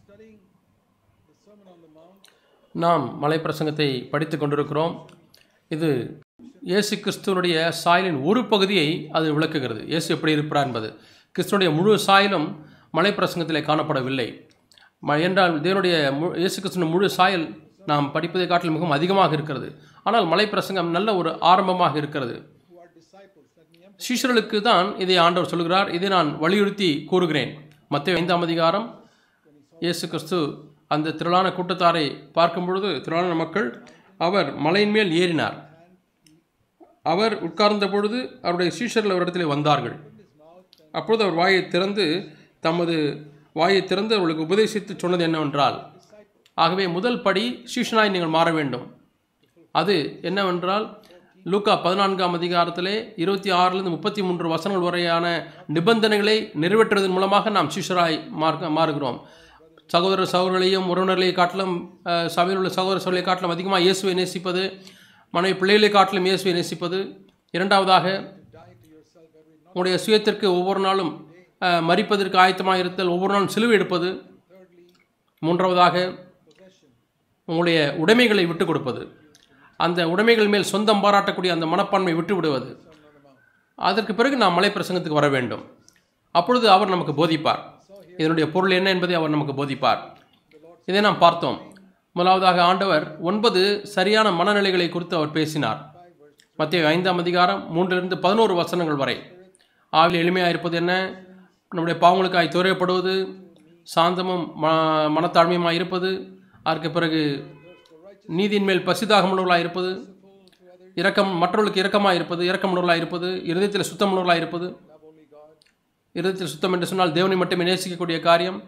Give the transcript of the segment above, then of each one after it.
studying the Sermon on the Mount. நாம் மலை பிரசங்கத்தை படித்து கொண்டிருக்கிறோம் இது இயேசு கிறிஸ்துவனுடைய சாயலின் ஒரு பகுதியை அது விளக்குகிறது இயேசு எப்படி இருப்பார் என்பது கிறிஸ்துவனுடைய முழு சாயலும் மலை பிரசங்கத்திலே காணப்படவில்லை ம- என்றால் தேவனுடைய மு இயேசு கிறிஸ்துவின் முழு சாயல் நாம் படிப்பதை காட்டிலும் மிகவும் அதிகமாக இருக்கிறது ஆனால் மலை பிரசங்கம் நல்ல ஒரு ஆரம்பமாக இருக்கிறது who are disciples. Let me emphasize சீஷர்களுக்கு தான் இதை ஆண்டவர் சொல்கிறார் இதை நான் வலியுறுத்தி கூறுகிறேன் மத்திய ஐந்தாம் அதிகாரம் இயேசு கிறிஸ்து அந்த திரளான கூட்டத்தாரை பார்க்கும் பொழுது திரளான மக்கள் அவர் மலையின் மேல் ஏறினார் அவர் உட்கார்ந்த பொழுது அவருடைய சீஷர்கள் அவரிடத்திலே வந்தார்கள் அப்பொழுது அவர் வாயை திறந்து தமது வாயை திறந்து அவர்களுக்கு உபதேசித்து சொன்னது என்னவென்றால் ஆகவே முதல் படி சீஷனாய் நீங்கள் மாற வேண்டும் அது என்னவென்றால் லூக்கா பதினான்காம் அதிகாரத்திலே இருபத்தி ஆறிலிருந்து முப்பத்தி மூன்று வசனங்கள் வரையான நிபந்தனைகளை நிறைவேற்றுவதன் மூலமாக நாம் சீஷராய் மார்க்க மாறுகிறோம் சகோதர சகோதரர்களையும் உறவினர்களை காட்டிலும் அஹ், சபையில் உள்ள சகோதர சகோதரர்களை காட்டிலும் அதிகமாக இயேசுவை நேசிப்பது மனைவி பிள்ளைகளை காட்டிலும் இயேசுவை நேசிப்பது இரண்டாவதாக உங்களுடைய சுயத்திற்கு ஒவ்வொரு நாளும் அஹ், மரிப்பதற்கு ஆயத்தமாக இருத்தல் ஒவ்வொரு நாளும் சிலுவை எடுப்பது மூன்றாவதாக உங்களுடைய உடைமைகளை விட்டு கொடுப்பது அந்த உடைமைகள் மேல் சொந்தம் பாராட்டக்கூடிய அந்த மனப்பான்மை விட்டு விடுவது அதற்கு பிறகு நாம் மலை பிரசங்கத்துக்கு வர வேண்டும் அப்பொழுது அவர் நமக்கு போதிப்பார் இதனுடைய பொருள் என்ன என்பதை அவர் நமக்கு போதிப்பார் இதை நாம் பார்த்தோம் முதலாவதாக ஆண்டவர் ஒன்பது சரியான மனநிலைகளை குறித்து அவர் பேசினார் மத்திய ஐந்தாம் அதிகாரம் மூன்றிலிருந்து பதினோரு வசனங்கள் வரை ஆவில் எளிமையாக இருப்பது என்ன நம்முடைய பாவங்களுக்காய் துறையப்படுவது சாந்தமும் ம மனத்தாழ்மையுமாய் இருப்பது அதற்கு பிறகு நீதியின் மேல் பசிதாகமுள்ளவர்களாக இருப்பது இரக்கம் மற்றவர்களுக்கு இரக்கமாக இருப்பது இரக்கமுள்ளவர்களாக இருப்பது இருதயத்தில் சுத்தமுள்ளவர்களாக இருப்பது இருதயத்தில் சுத்தம் என்று சொன்னால் தேவனை மட்டுமே நேசிக்கக்கூடிய காரியம்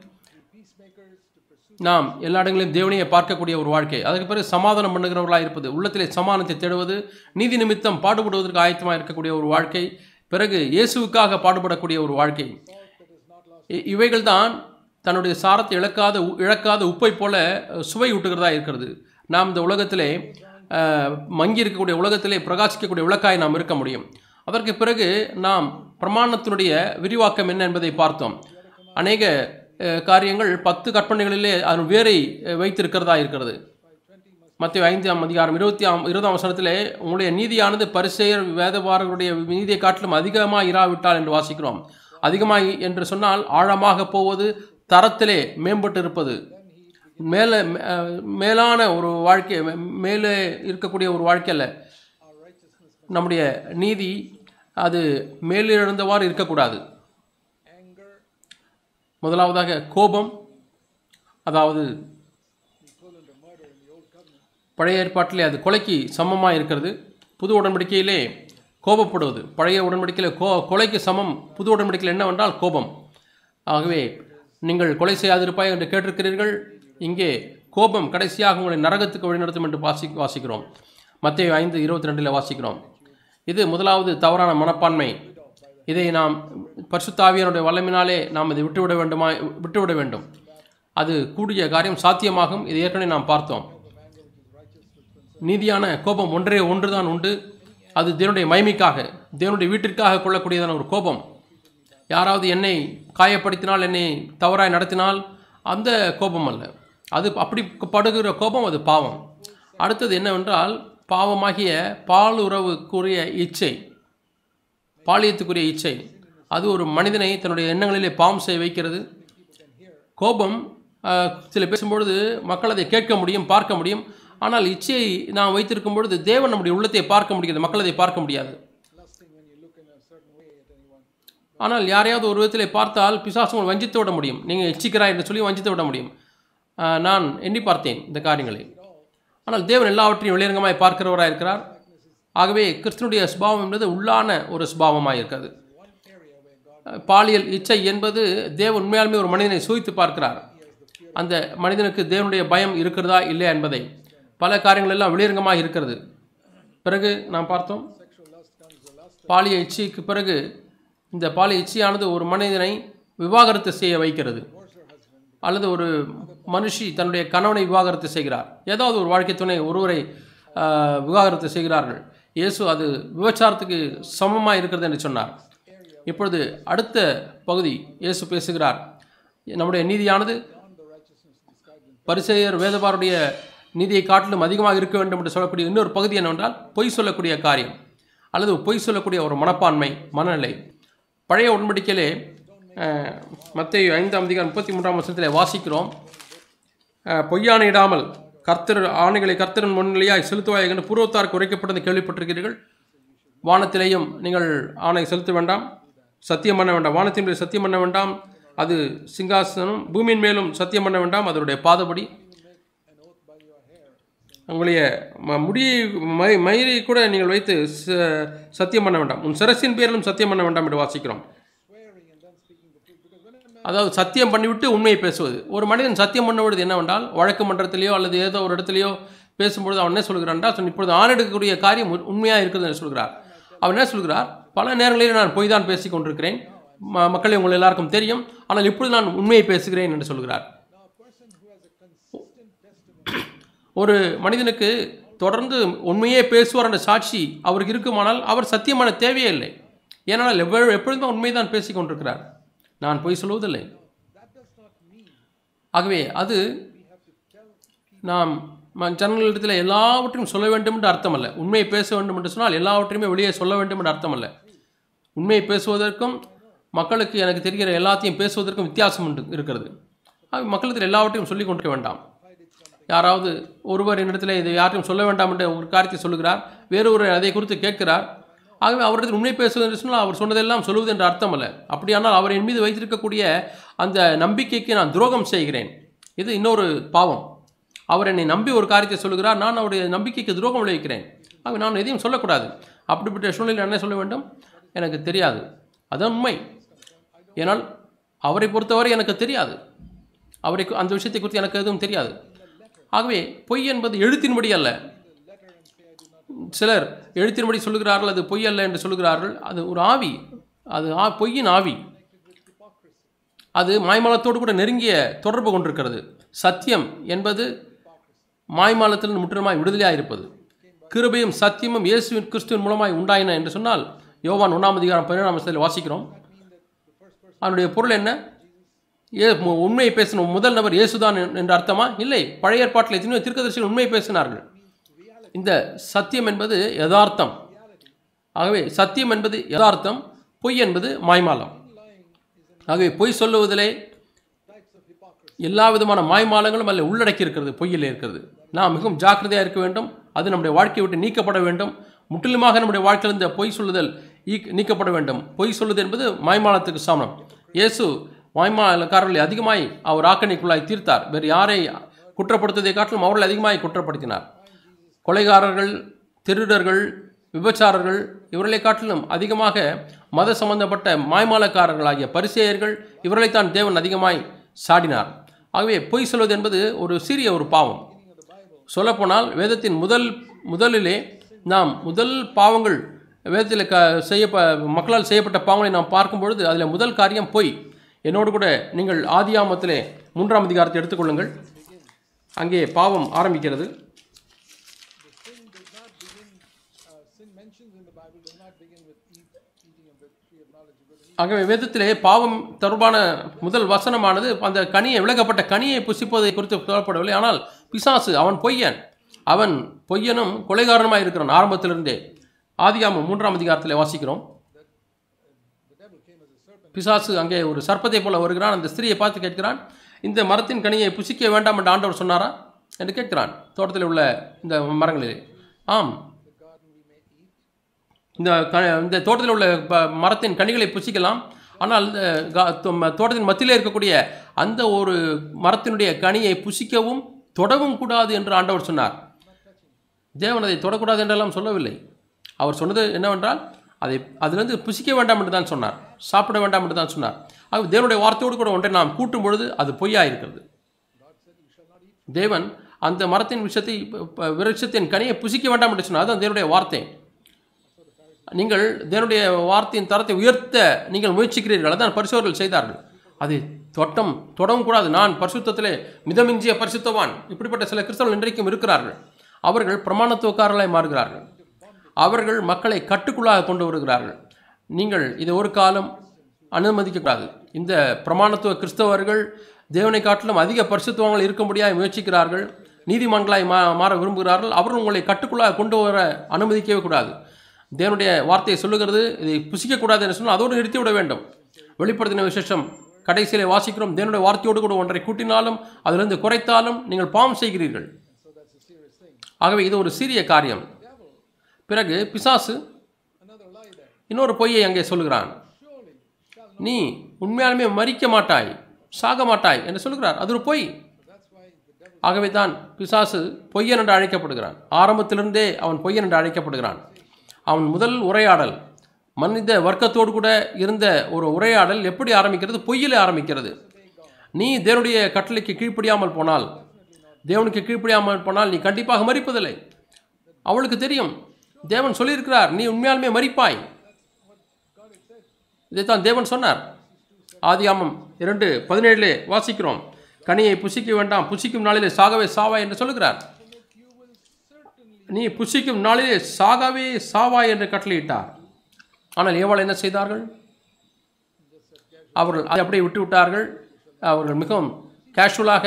நாம் எல்லா இடங்களிலும் தேவனையை பார்க்கக்கூடிய ஒரு வாழ்க்கை அதுக்கு பிறகு சமாதானம் பண்ணுகிறவர்களாக இருப்பது உள்ளத்திலே சமாதானத்தை தேடுவது நீதி நிமித்தம் பாடுபடுவதற்கு ஆயத்தமாக இருக்கக்கூடிய ஒரு வாழ்க்கை பிறகு இயேசுவுக்காக பாடுபடக்கூடிய ஒரு வாழ்க்கை இ- இவைகள்தான் தன்னுடைய சாரத்தை இழக்காத உ- இழக்காத உப்பை போல அஹ், சுவை ஊட்டுகிறதா இருக்கிறது நாம் இந்த உலகத்திலே அஹ், மங்கி இருக்கக்கூடிய உலகத்திலே பிரகாசிக்கக்கூடிய விளக்காய் நாம் இருக்க முடியும் அதற்கு பிறகு நாம் பிரமாணத்தினுடைய விரிவாக்கம் என்ன என்பதை பார்த்தோம் அநேக அஹ், காரியங்கள் பத்து கற்பனைகளிலே அதன் வேரை அஹ், வைத்திருக்கிறதா இருக்கிறது மத்திய ஐந்தாம் அதிகாரம் இருபத்தி ஆம் இருபதாம் வசனத்திலே உங்களுடைய நீதியானது பரிசெயர் வேதவாரர்களுடைய நீதியை காட்டிலும் அதிகமாக இராவிட்டால் என்று வாசிக்கிறோம் அதிகமாய் என்று சொன்னால் ஆழமாக போவது தரத்திலே மேம்பட்டு இருப்பது மேலே அஹ், மேலான ஒரு வாழ்க்கை மே- மேலே இருக்கக்கூடிய ஒரு வாழ்க்கை அல்ல நம்முடைய நீதி அது மேலிழந்தவாறு இருக்கக்கூடாது முதலாவதாக கோபம் அதாவது பழைய ஏற்பாட்டிலே அது கொலைக்கு சமமாக இருக்கிறது புது உடன்படிக்கையிலே கோபப்படுவது பழைய உடன்படிக்கையில் கோ கொலைக்கு சமம் புது உடன்படிக்கையில் என்னவென்றால் கோபம் ஆகவே நீங்கள் கொலை செய்யாதிருப்பாய் என்று கேட்டிருக்கிறீர்கள் இங்கே கோபம் கடைசியாக உங்களை நரகத்துக்கு வழிநடத்தும் என்று வாசி வாசிக்கிறோம் மத்திய ஐந்து இருபத்தி ரெண்டில் வாசிக்கிறோம் இது முதலாவது தவறான மனப்பான்மை இதை நாம் பரிசுத்தாவியனுடைய வல்லமினாலே நாம் இதை விட்டுவிட வேண்டுமா விட்டுவிட வேண்டும் அது கூடிய காரியம் சாத்தியமாகும் இது ஏற்கனவே நாம் பார்த்தோம் நீதியான கோபம் ஒன்றே ஒன்றுதான் உண்டு அது தேவனுடைய மகிமைக்காக தேவனுடைய வீட்டிற்காக கொள்ளக்கூடியதான ஒரு கோபம் யாராவது என்னை காயப்படுத்தினால் என்னை தவறாய் நடத்தினால் அந்த கோபம் அல்ல அது அப்படி படுகிற கோபம் அது பாவம் அடுத்தது என்னவென்றால் பாவமாகிய பாலுறவுக்குரிய இச்சை பாலியத்துக்குரிய இச்சை அது ஒரு மனிதனை தன்னுடைய எண்ணங்களிலே பாவம் செய்ய வைக்கிறது கோபம் அஹ், சில பேசும்பொழுது மக்கள் அதை கேட்க முடியும் பார்க்க முடியும் ஆனால் இச்சையை நாம் வைத்திருக்கும் பொழுது தேவன் நம்முடைய உள்ளத்தை பார்க்க முடியாது மக்கள் அதை பார்க்க முடியாது lusting when you look in a certain way at anyone. ஆனால் யாரையாவது ஒரு விதத்திலே பார்த்தால் பிசாசு உங்களை வஞ்சித்து விட முடியும் நீங்கள் எச்சிக்கிறாய் என்று சொல்லி வஞ்சித்து விட முடியும் அஹ், நான் எண்ணி பார்த்தேன் இந்த காரியங்களை ஆனால் தேவன் எல்லாவற்றையும் வெளியரங்கமாய் பார்க்கிறவராக இருக்கிறார் ஆகவே கிறிஸ்தனுடைய சுபாவம் என்பது உள்ளான ஒரு சுபாவமாக இருக்கிறது அஹ், பாலியல் இச்சை என்பது தேவன் உண்மையாலுமே ஒரு மனிதனை சூழ்த்து பார்க்கிறார் அந்த மனிதனுக்கு தேவனுடைய பயம் இருக்கிறதா இல்லையா என்பதை பல காரியங்கள் எல்லாம் வெளியரங்கமாக இருக்கிறது பிறகு நாம் பார்த்தோம் பாலிய இச்சைக்கு பிறகு இந்த பாலிய இச்சையானது ஒரு மனிதனை விவாகரத்து செய்ய வைக்கிறது அல்லது ஒரு மனுஷி தன்னுடைய கணவனை விவாகரத்து செய்கிறார் ஏதாவது ஒரு வாழ்க்கை துணை ஒருவரை ஆஹ், விவாகரத்து செய்கிறார்கள் இயேசு அது விபச்சாரத்துக்கு சமமாக இருக்கிறது என்று சொன்னார் இப்பொழுது அடுத்த பகுதி இயேசு பேசுகிறார் நம்முடைய நீதியானது பரிசெயர் வேதபாருடைய நீதியை காட்டிலும் அதிகமாக இருக்க வேண்டும் என்று சொல்லக்கூடிய இன்னொரு பகுதி என்னவென்றால் பொய் சொல்லக்கூடிய காரியம் அல்லது பொய் சொல்லக்கூடிய ஒரு மனப்பான்மை மனநிலை பழைய உடன்படிக்கையிலே மத்திய ஐந்தாம் அதிகாரம் முப்பத்தி மூன்றாம் வருஷத்தில் வாசிக்கிறோம் அஹ், பொய்யானையிடாமல் கர்த்தர் ஆணைகளை கர்த்தரின் முன்னிலையாய் செலுத்துவாய் என்று பூர்வத்தாருக்கு உரைக்கப்பட்டதை கேள்விப்பட்டிருக்கிறீர்கள் வானத்திலேயும் நீங்கள் ஆணை செலுத்த வேண்டாம் சத்தியம் பண்ண வேண்டாம் வானத்தின் மேல் சத்தியம் பண்ண வேண்டாம் அது சிங்காசனம் பூமியின் மேலும் சத்தியம் பண்ண வேண்டாம் அதனுடைய பாதபடி உங்களுடைய ம- முடியை மை மயிரை கூட நீங்கள் வைத்து ச- சத்தியம் பண்ண வேண்டாம் உன் சிரசின் பேரிலும் சத்தியம் பண்ண வேண்டாம் என்று வாசிக்கிறோம் swearing and then speaking the truth. Because when a man அதாவது சத்தியம் பண்ணிவிட்டு உண்மையை பேசுவது ஒரு மனிதன் சத்தியம் பண்ணுவது என்னவென்றால் வழக்கு மன்றத்திலேயோ அல்லது ஏதோ ஒரு இடத்துலையோ பேசும்பொழுது அவன் என்ன சொல்கிறான்டா இப்பொழுது ஆண் எடுக்கக்கூடிய காரியம் உண்- உண்மையாக இருக்குது என்று சொல்கிறார் அவன் என்ன சொல்கிறார் பல நேரங்களில் நான் பொய் தான் பேசிக் கொண்டிருக்கிறேன் ம மக்களே உங்கள் எல்லாருக்கும் தெரியும் ஆனால் இப்பொழுது நான் உண்மையை பேசுகிறேன் என்று சொல்கிறார் now a person who has a consistent testimony ஒரு மனிதனுக்கு தொடர்ந்து உண்மையே பேசுவார் என்ற சாட்சி அவருக்கு இருக்குமானால் அவர் சத்தியமான தேவையே இல்லை ஏனால் எவ்வளவு எப்பொழுதுமே உண்மைதான் பேசிக் கொண்டிருக்கிறார் நான் பொய் சொல்வதில்லை that does not mean ஆகவே அது we have to tell people நாம் ம- ஜனங்களிடத்தில் எல்லாவற்றையும் சொல்ல வேண்டும் என்று அர்த்தம் அல்ல உண்மையை பேச வேண்டும் என்று சொன்னால் எல்லாவற்றையுமே வெளியே சொல்ல வேண்டும் என்று அர்த்தம் அல்ல உண்மையை பேசுவதற்கும் மக்களுக்கு எனக்கு தெரிகிற எல்லாத்தையும் பேசுவதற்கும் வித்தியாசம் உண்டு இருக்கிறது ஆகவே மக்களுக்கு எல்லாவற்றையும் சொல்லிக் கொண்டிருக்க வேண்டாம் யாராவது ஒருவர் என்னிடத்தில் இதை யாரையும் சொல்ல வேண்டாம் என்ற ஒரு காரியத்தை சொல்லுகிறார் வேறொரு அதை குறித்து கேட்கிறார் ஆகவே அவரிடத்தில் உண்மை பேசுவது என்று சொன்னால் அவர் சொன்னதெல்லாம் சொல்லுவது என்ற அர்த்தம் அல்ல அப்படியானால் அவர் என் மீது வைத்திருக்கக்கூடிய அந்த நம்பிக்கைக்கு நான் துரோகம் செய்கிறேன் இது இன்னொரு பாவம் அவர் என்னை நம்பி ஒரு காரியத்தை சொல்லுகிறார் நான் அவருடைய நம்பிக்கைக்கு துரோகம் விளைவிக்கிறேன் ஆகவே நான் எதையும் சொல்லக்கூடாது அப்படிப்பட்ட சூழ்நிலையில் என்ன சொல்ல வேண்டும் எனக்கு தெரியாது அதான் உண்மை ஏனால் அவரை பொறுத்தவரை எனக்கு தெரியாது அவரை கு- அந்த விஷயத்தை குறித்து எனக்கு எதுவும் தெரியாது ஆகவே பொய் என்பது எழுத்தின்படி அல்ல சிலர் எழுத்தின்படி சொல்லுகிறார்கள் அது பொய் அல்ல என்று சொல்லுகிறார்கள் அது ஒரு ஆவி அது ஆ- பொய்யின் ஆவி அது மாய்மாலத்தோடு கூட நெருங்கிய தொடர்பு கொண்டிருக்கிறது சத்தியம் என்பது மாய்மாலத்தில் முற்றிலுமாய் விடுதலையாக இருப்பது கிருபையும் சத்தியமும் இயேசுவின் கிறிஸ்துவின் மூலமாய் உண்டாயின என்று சொன்னால் யோவான் ஒன்றாம் அதிகாரம் பதினேழாம் வசனத்தில் வாசிக்கிறோம் அதனுடைய பொருள் என்ன ஏ மு- உண்மையை பேசின முதல் நபர் இயேசுதான் என்- என்ற அர்த்தமா இல்லை பழைய ஏற்பாட்டில் எத்தனையோ தீர்க்கதரிசிகள் உண்மையை பேசினார்கள் இந்த சத்தியம் என்பது யதார்த்தம் ஆகவே சத்தியம் என்பது யதார்த்தம் பொய் என்பது மாய்மாலம் ஆகவே பொய் சொல்லுவதிலே எல்லா விதமான மாய்மாலங்களும் அல்ல உள்ளடக்கி இருக்கிறது பொய்யில் இருக்கிறது நாம் மிகவும் ஜாக்கிரதையாக இருக்க வேண்டும் அது நம்முடைய வாழ்க்கையை விட்டு நீக்கப்பட வேண்டும் முற்றிலுமாக நம்முடைய வாழ்க்கையில் இந்த பொய் சொல்லுதல் ஈக்- நீக்கப்பட வேண்டும் பொய் சொல்லுது என்பது மாய்மாலத்துக்கு சமம் இயேசு மாய்மாலக்காரர்களை அதிகமாய் அவர் ஆக்கணிக்குள்ளாய் தீர்த்தார் வேறு யாரை குற்றப்படுத்துவதை காட்டிலும் அவர்களை அதிகமாய் குற்றப்படுத்தினார் கொலைகாரர்கள் திருடர்கள் விபச்சாரர்கள் இவர்களை காட்டிலும் அதிகமாக மத சம்பந்தப்பட்ட மாய்மாலக்காரர்களாகிய பரிசேயர்கள் இவர்களைத்தான் தேவன் அதிகமாய் சாடினார் ஆகவே பொய் சொல்வது என்பது ஒரு சிறிய ஒரு பாவம் சொல்லப்போனால் வேதத்தின் முதல் முதலிலே நாம் முதல் பாவங்கள் வேதத்தில் க செய்யப்ப மக்களால் செய்யப்பட்ட பாவங்களை நாம் பார்க்கும் பொழுது அதில் முதல் காரியம் பொய் என்னோடு கூட நீங்கள் ஆதியாமத்திலே மூன்றாம் அதிகாரத்தை எடுத்துக்கொள்ளுங்கள் அங்கே பாவம் ஆரம்பிக்கிறது sin does not begin, uh, sin mentioned in the Bible does not begin with eat, eating of the tree of knowledge of good and evil. ஆகவே வேதத்திலே பாவம் தொடர்பான முதல் வசனமானது அந்த கனியை விளக்கப்பட்ட கனியை புசிப்பதை குறித்து சொல்லப்படவில்லை ஆனால் பிசாசு அவன் பொய்யன் அவன் பொய்யனும் கொலைகாரனுமாய் இருக்கிறான் ஆரம்பத்திலிருந்தே ஆதியாமம் மூன்றாம் அதிகாரத்தில் வாசிக்கிறோம் The devil came as a serpent. பிசாசு அங்கே ஒரு சர்ப்பத்தை போல வருகிறான் அந்த ஸ்திரியை பார்த்து கேட்கிறான் இந்த மரத்தின் கனியை புசிக்க வேண்டாம் என்று ஆண்டவர் சொன்னாரா என்று கேட்கிறான் தோட்டத்தில் உள்ள இந்த மரங்களிலே ஆம் The garden we may eat. இந்த க இந்த தோட்டத்தில் உள்ள ப- மரத்தின் கனிகளை புசிக்கலாம் ஆனால் இந்த கா- தோ- ம- தோட்டத்தின் மத்தியிலே இருக்கக்கூடிய அந்த ஒரு மரத்தினுடைய கனியை புசிக்கவும் தொடவும் கூடாது என்று ஆண்டவர் சொன்னார் தேவன் அதை தொடக்கூடாது என்றெல்லாம் சொல்லவில்லை அவர் சொன்னது என்னவென்றால் அதை அதிலிருந்து புசிக்க வேண்டாம் என்று தான் சொன்னார் சாப்பிட வேண்டாம் என்று தான் சொன்னார் ஆக தேவனுடைய வார்த்தையோடு கூட ஒன்றை நாம் கூட்டும் பொழுது அது பொய்யா இருக்கிறது தேவன் அந்த மரத்தின் விஷயத்தை ப- ப- விருட்சத்தின் கனியை புசிக்க வேண்டாம் என்று சொன்னார் அதுதான் தேவனுடைய வார்த்தை நீங்கள் தேவனுடைய வார்த்தையின் தரத்தை உயர்த்த நீங்கள் முயற்சிக்கிறீர்கள் அதான் பரிசோர்கள் செய்தார்கள் அதை தொட்டம் தொடவும் கூடாது நான் பரிசுத்தத்திலே மிதமிஞ்சிய பரிசுத்தவான் இப்படிப்பட்ட சில கிறிஸ்தவர்கள் இன்றைக்கும் இருக்கிறார்கள் அவர்கள் பிரமாணத்துவக்காரர்களாய் மாறுகிறார்கள் அவர்கள் மக்களை கட்டுக்குள்ளாக கொண்டு வருகிறார்கள் நீங்கள் இதை ஒரு காலம் அனுமதிக்கக்கூடாது இந்த பிரமாணத்துவ கிறிஸ்தவர்கள் தேவனை காட்டிலும் அதிக பரிசுத்துவங்கள் இருக்கும்படியாக முயற்சிக்கிறார்கள் நீதிமன்களாய் மா மாற விரும்புகிறார்கள் அவர்கள் உங்களை கட்டுக்குள்ளாக கொண்டு வர அனுமதிக்கவே கூடாது தேவனுடைய வார்த்தையை சொல்லுகிறது இதை புசிக்கக்கூடாது என்று சொன்னால் அதோடு நிறுத்திவிட வேண்டும் வெளிப்படுத்தின விசேஷம் கடைசியிலே வாசிக்கிறோம் தேவனுடைய வார்த்தையோடு கூட ஒன்றை கூட்டினாலும் அதிலிருந்து குறைத்தாலும் நீங்கள் பாவம் செய்கிறீர்கள் So that's a serious thing. ஆகவே இது ஒரு சிறிய காரியம் Devil, பிறகு பிசாசு another lie there. இன்னொரு பொய்யை அங்கே சொல்லுகிறான் Surely shall not. நீ உண்மையாலுமே மறிக்க மாட்டாய் சாக மாட்டாய் என்று சொல்கிறார் அது ஒரு பொய் So that's why the devil ஆகவே தான் பிசாசு பொய்யன் என்று அழைக்கப்படுகிறான் ஆரம்பத்திலிருந்தே அவன் பொய்யன் என்று அழைக்கப்படுகிறான் அவன் முதல் உரையாடல் மனித வர்க்கத்தோடு கூட இருந்த ஒரு உரையாடல் எப்படி ஆரம்பிக்கிறது பொய்யிலே ஆரம்பிக்கிறது நீ தேவனுடைய கட்டளைக்கு கீழ்ப்படியாமல் போனால் தேவனுக்கு கீழ்ப்படியாமல் போனால் நீ கண்டிப்பாக மறிப்பதில்லை அவளுக்கு தெரியும் தேவன் சொல்லியிருக்கிறார் நீ உண்மையாலுமே மறிப்பாய் இதைத்தான் தேவன் சொன்னார் ஆதியாமம் இரண்டு பதினேழிலே வாசிக்கிறோம் கனியை புசிக்க வேண்டாம் புசிக்கும் நாளிலே சாகவே சாவாய் என்று சொல்லுகிறார் you will certainly நீ புசிக்கும் நாளிலே சாகவே சாவாய் என்று கட்டளையிட்டார் ஆனால் ஏவாள் என்ன செய்தார்கள் அவர்கள் அதை அப்படியே விட்டு விட்டார்கள் அவர்கள் மிகவும் கேஷுவலாக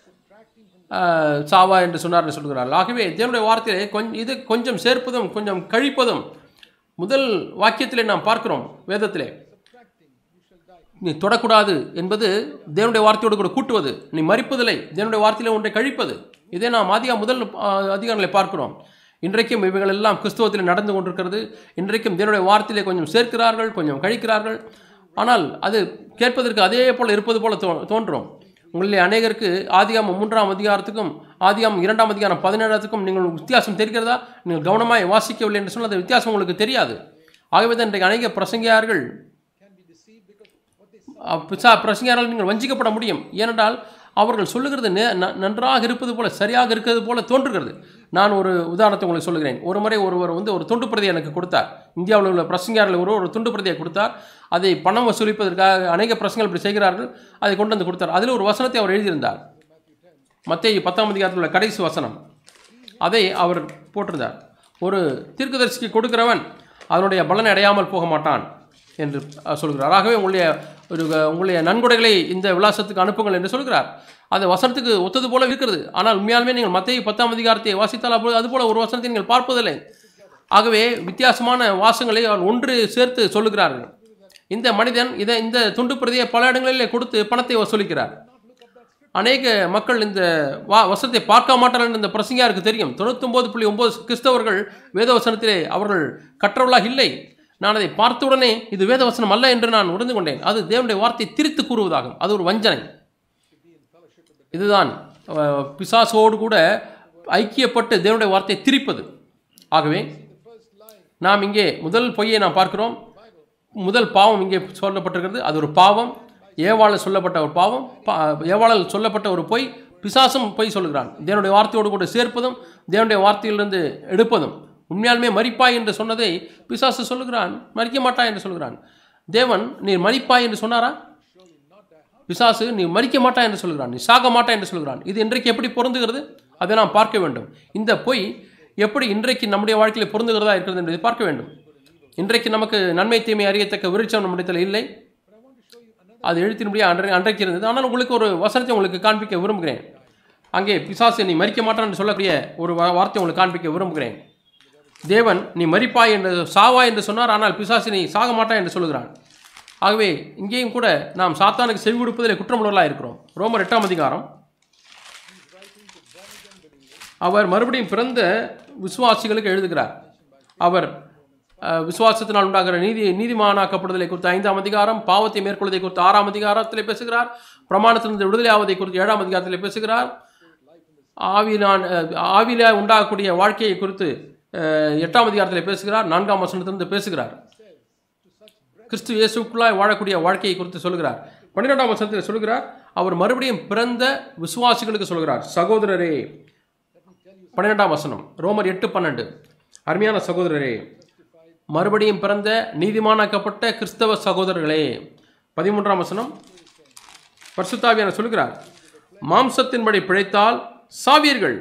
சாவா என்று சொன்னார் என்று சொல்கிறார்கள் ஆகவே தேவனுடைய வார்த்தையிலே கொஞ்சம் இது கொஞ்சம் சேர்ப்பதும் கொஞ்சம் கழிப்பதும் முதல் வாக்கியத்திலே நாம் பார்க்கிறோம் வேதத்திலே subtracting, you shall die. நீ தொடக்கூடாது என்பது தேவனுடைய வார்த்தையோடு கூட கூட்டுவது நீ மறிப்பதில்லை தேவனுடைய வார்த்தையிலே ஒன்றை கழிப்பது இதை நாம் அதிக முதல் ஆ, அதிகாரங்களை பார்க்கிறோம் இன்றைக்கும் இவைகள் எல்லாம் கிறிஸ்துவத்தில் நடந்து கொண்டிருக்கிறது இன்றைக்கும் தேவனுடைய வார்த்தையிலே கொஞ்சம் சேர்க்கிறார்கள் கொஞ்சம் கழிக்கிறார்கள் ஆனால் அது கேட்பதற்கு அதே போல் இருப்பது போல தோ தோன்றும் உங்களிலே அநேகருக்கு ஆதியாமம் மூன்றாம் அதிகாரத்துக்கும் ஆதியாமம் இரண்டாம் அதிகாரம் பதினேழாத்துக்கும் நீங்கள் வித்தியாசம் தெரிகிறதா நீங்கள் கவனமாய் வாசிக்கவில்லை என்று சொன்னால் அந்த வித்தியாசம் உங்களுக்கு தெரியாது ஆகவே தான் இன்றைக்கு அநேக பிரசங்கியார்கள் Can be deceived because what they அஹ் பிசா பிரசங்கியாரால் நீங்கள் வஞ்சிக்கப்பட முடியும் ஏனென்றால் அவர்கள் சொல்லுகிறது நே- ந- நன்றாக இருப்பது போல சரியாக இருக்கிறது போல தோன்றுகிறது நான் ஒரு உதாரணத்தை உங்களுக்கு சொல்லுகிறேன் ஒரு முறை ஒருவர் வந்து ஒரு துண்டு பிரதியை எனக்கு கொடுத்தார் இந்தியாவில் உள்ள பிரசங்கியார்கள் ஒரு ஒரு துண்டு பிரதியை கொடுத்தார் அதை பணம் வசூலிப்பதற்காக அநேக பிரசங்கள் இப்படி செய்கிறார்கள் அதை கொண்டு வந்து கொடுத்தார் அதில் ஒரு வசனத்தை அவர் எழுதியிருந்தார் மத்திய பத்தாம் அதிகாரத்தில் உள்ள கடைசி வசனம் அதை அவர் போட்டிருந்தார் ஒரு தீர்க்கதரிசிக்கு கொடுக்கிறவன் அதனுடைய பலனை அடையாமல் போக மாட்டான் என்று அஹ், சொல்கிறார் ஆகவே உங்களுடைய ஒரு அஹ், உங்களுடைய நன்கொடைகளை இந்த விலாசத்துக்கு அனுப்புங்கள் என்று சொல்கிறார் அது வசனத்துக்கு ஒத்தது போல இருக்கிறது ஆனால் உண்மையாலுமே நீங்கள் மத்திய பத்தாம் அதிகாரத்தை வாசித்தால் அப்பொழுது அதுபோல ஒரு வசனத்தை நீங்கள் பார்ப்பதில்லை ஆகவே வித்தியாசமான வாசங்களை அவர் ஒன்று சேர்த்து சொல்லுகிறார்கள் இந்த மனிதன் இதை இந்த துண்டு பிரதியை பல இடங்களிலே கொடுத்து பணத்தை வசூலிக்கிறார் அநேக மக்கள் இந்த வா வசனத்தை பார்க்க மாட்டார்கள் என்று இந்த பிரசங்கியாருக்கு தெரியும் தொண்ணூத்தொம்பது புள்ளி ஒம்பது கிறிஸ்தவர்கள் வேதவசனத்திலே அவர்கள் கற்றவர்களாக இல்லை நான் அதை பார்த்தவுடனே இது வேதவசனம் அல்ல என்று நான் உணர்ந்து கொண்டேன் அது தேவனுடைய வார்த்தை திரித்து கூறுவதாகும் அது ஒரு வஞ்சனை இதுதான் அஹ், பிசாசோடு கூட ஐக்கியப்பட்டு தேவனுடைய வார்த்தையை திரிப்பது ஆகவே நாம் இங்கே முதல் பொய்யை நாம் பார்க்கிறோம் முதல் பாவம் இங்கே சொல்லப்பட்டிருக்கிறது அது ஒரு பாவம் ஏவாளால் சொல்லப்பட்ட ஒரு பாவம் பா ஏவாளால் சொல்லப்பட்ட ஒரு பொய் பிசாசும் பொய் சொல்லுகிறான் தேவனுடைய வார்த்தையோடு கூட சேர்ப்பதும் தேவனுடைய வார்த்தையிலிருந்து எடுப்பதும் உண்மையாலுமே மறிப்பாய் என்று சொன்னதை பிசாசு சொல்லுகிறான் மறிக்க மாட்டாய் என்று சொல்கிறான் தேவன் நீ மறிப்பாய் என்று சொன்னாரா பிசாசு நீ மறிக்க மாட்டாய் என்று சொல்கிறான் நீ சாக மாட்டாய் என்று சொல்கிறான் இது இன்றைக்கு எப்படி பொருந்துகிறது அதை நாம் பார்க்க வேண்டும் இந்த பொய் எப்படி இன்றைக்கு நம்முடைய வாழ்க்கையில் பொருந்துகிறதா இருக்கிறது என்பதை பார்க்க வேண்டும் இன்றைக்கு நமக்கு நன்மை தீமை அறியத்தக்க விருட்சம் நம்மிடத்தில் இல்லை அது எழுத்தின்படியே அன்றை அன்றைக்கு இருந்தது ஆனால் உங்களுக்கு ஒரு வசனத்தை உங்களுக்கு காண்பிக்க விரும்புகிறேன் அங்கே பிசாசு நீ மறிக்க மாட்டான் என்று சொல்லக்கூடிய ஒரு வா- வார்த்தை உங்களுக்கு காண்பிக்க விரும்புகிறேன் தேவன் நீ மறிப்பாய் என்று சாவாய் என்று சொன்னார் ஆனால் பிசாசு நீ சாக மாட்டாய் என்று சொல்லுகிறான் ஆகவே இங்கேயும் கூட நாம் சாத்தானுக்கு செவி கொடுப்பதில் குற்றமுள்ளவர்களாக இருக்கிறோம் ரோமர் எட்டாம் அதிகாரம் அவர் மறுபடியும் பிறந்த விசுவாசிகளுக்கு எழுதுகிறார் அவர் அஹ், விசுவாசத்தினால் உண்டாகிற நீதி நீதிமானாக்கப்படுதலை குறித்து ஐந்தாம் அதிகாரம் பாவத்தை மேற்கொள்வதை குறித்து ஆறாம் அதிகாரத்தில் பேசுகிறார் பிரமாணத்திலிருந்து விடுதலை ஆவதை குறித்து ஏழாம் அதிகாரத்தில் பேசுகிறார் ஆவிலான் அஹ், ஆவில உண்டாகக்கூடிய வாழ்க்கையை குறித்து அஹ், எட்டாம் அதிகாரத்தில் பேசுகிறார் நான்காம் வசனத்திலிருந்து பேசுகிறார் கிறிஸ்து இயேசுக்குள்ளாய் வாழக்கூடிய வாழ்க்கையை குறித்து சொல்கிறார் பன்னிரெண்டாம் வசனத்தில் சொல்கிறார் அவர் மறுபடியும் பிறந்த விசுவாசிகளுக்கு சொல்கிறார் சகோதரரே பன்னிரெண்டாம் வசனம் ரோமர் எட்டு பன்னெண்டு அருமையான சகோதரரே மறுபடியும் பிறந்த நீதிமானாக்கப்பட்ட கிறிஸ்தவ சகோதரர்களே பதிமூன்றாம் வசனம் பரிசுத்தாவியான சொல்கிறார் மாம்சத்தின்படி பிழைத்தால் சாவீர்கள்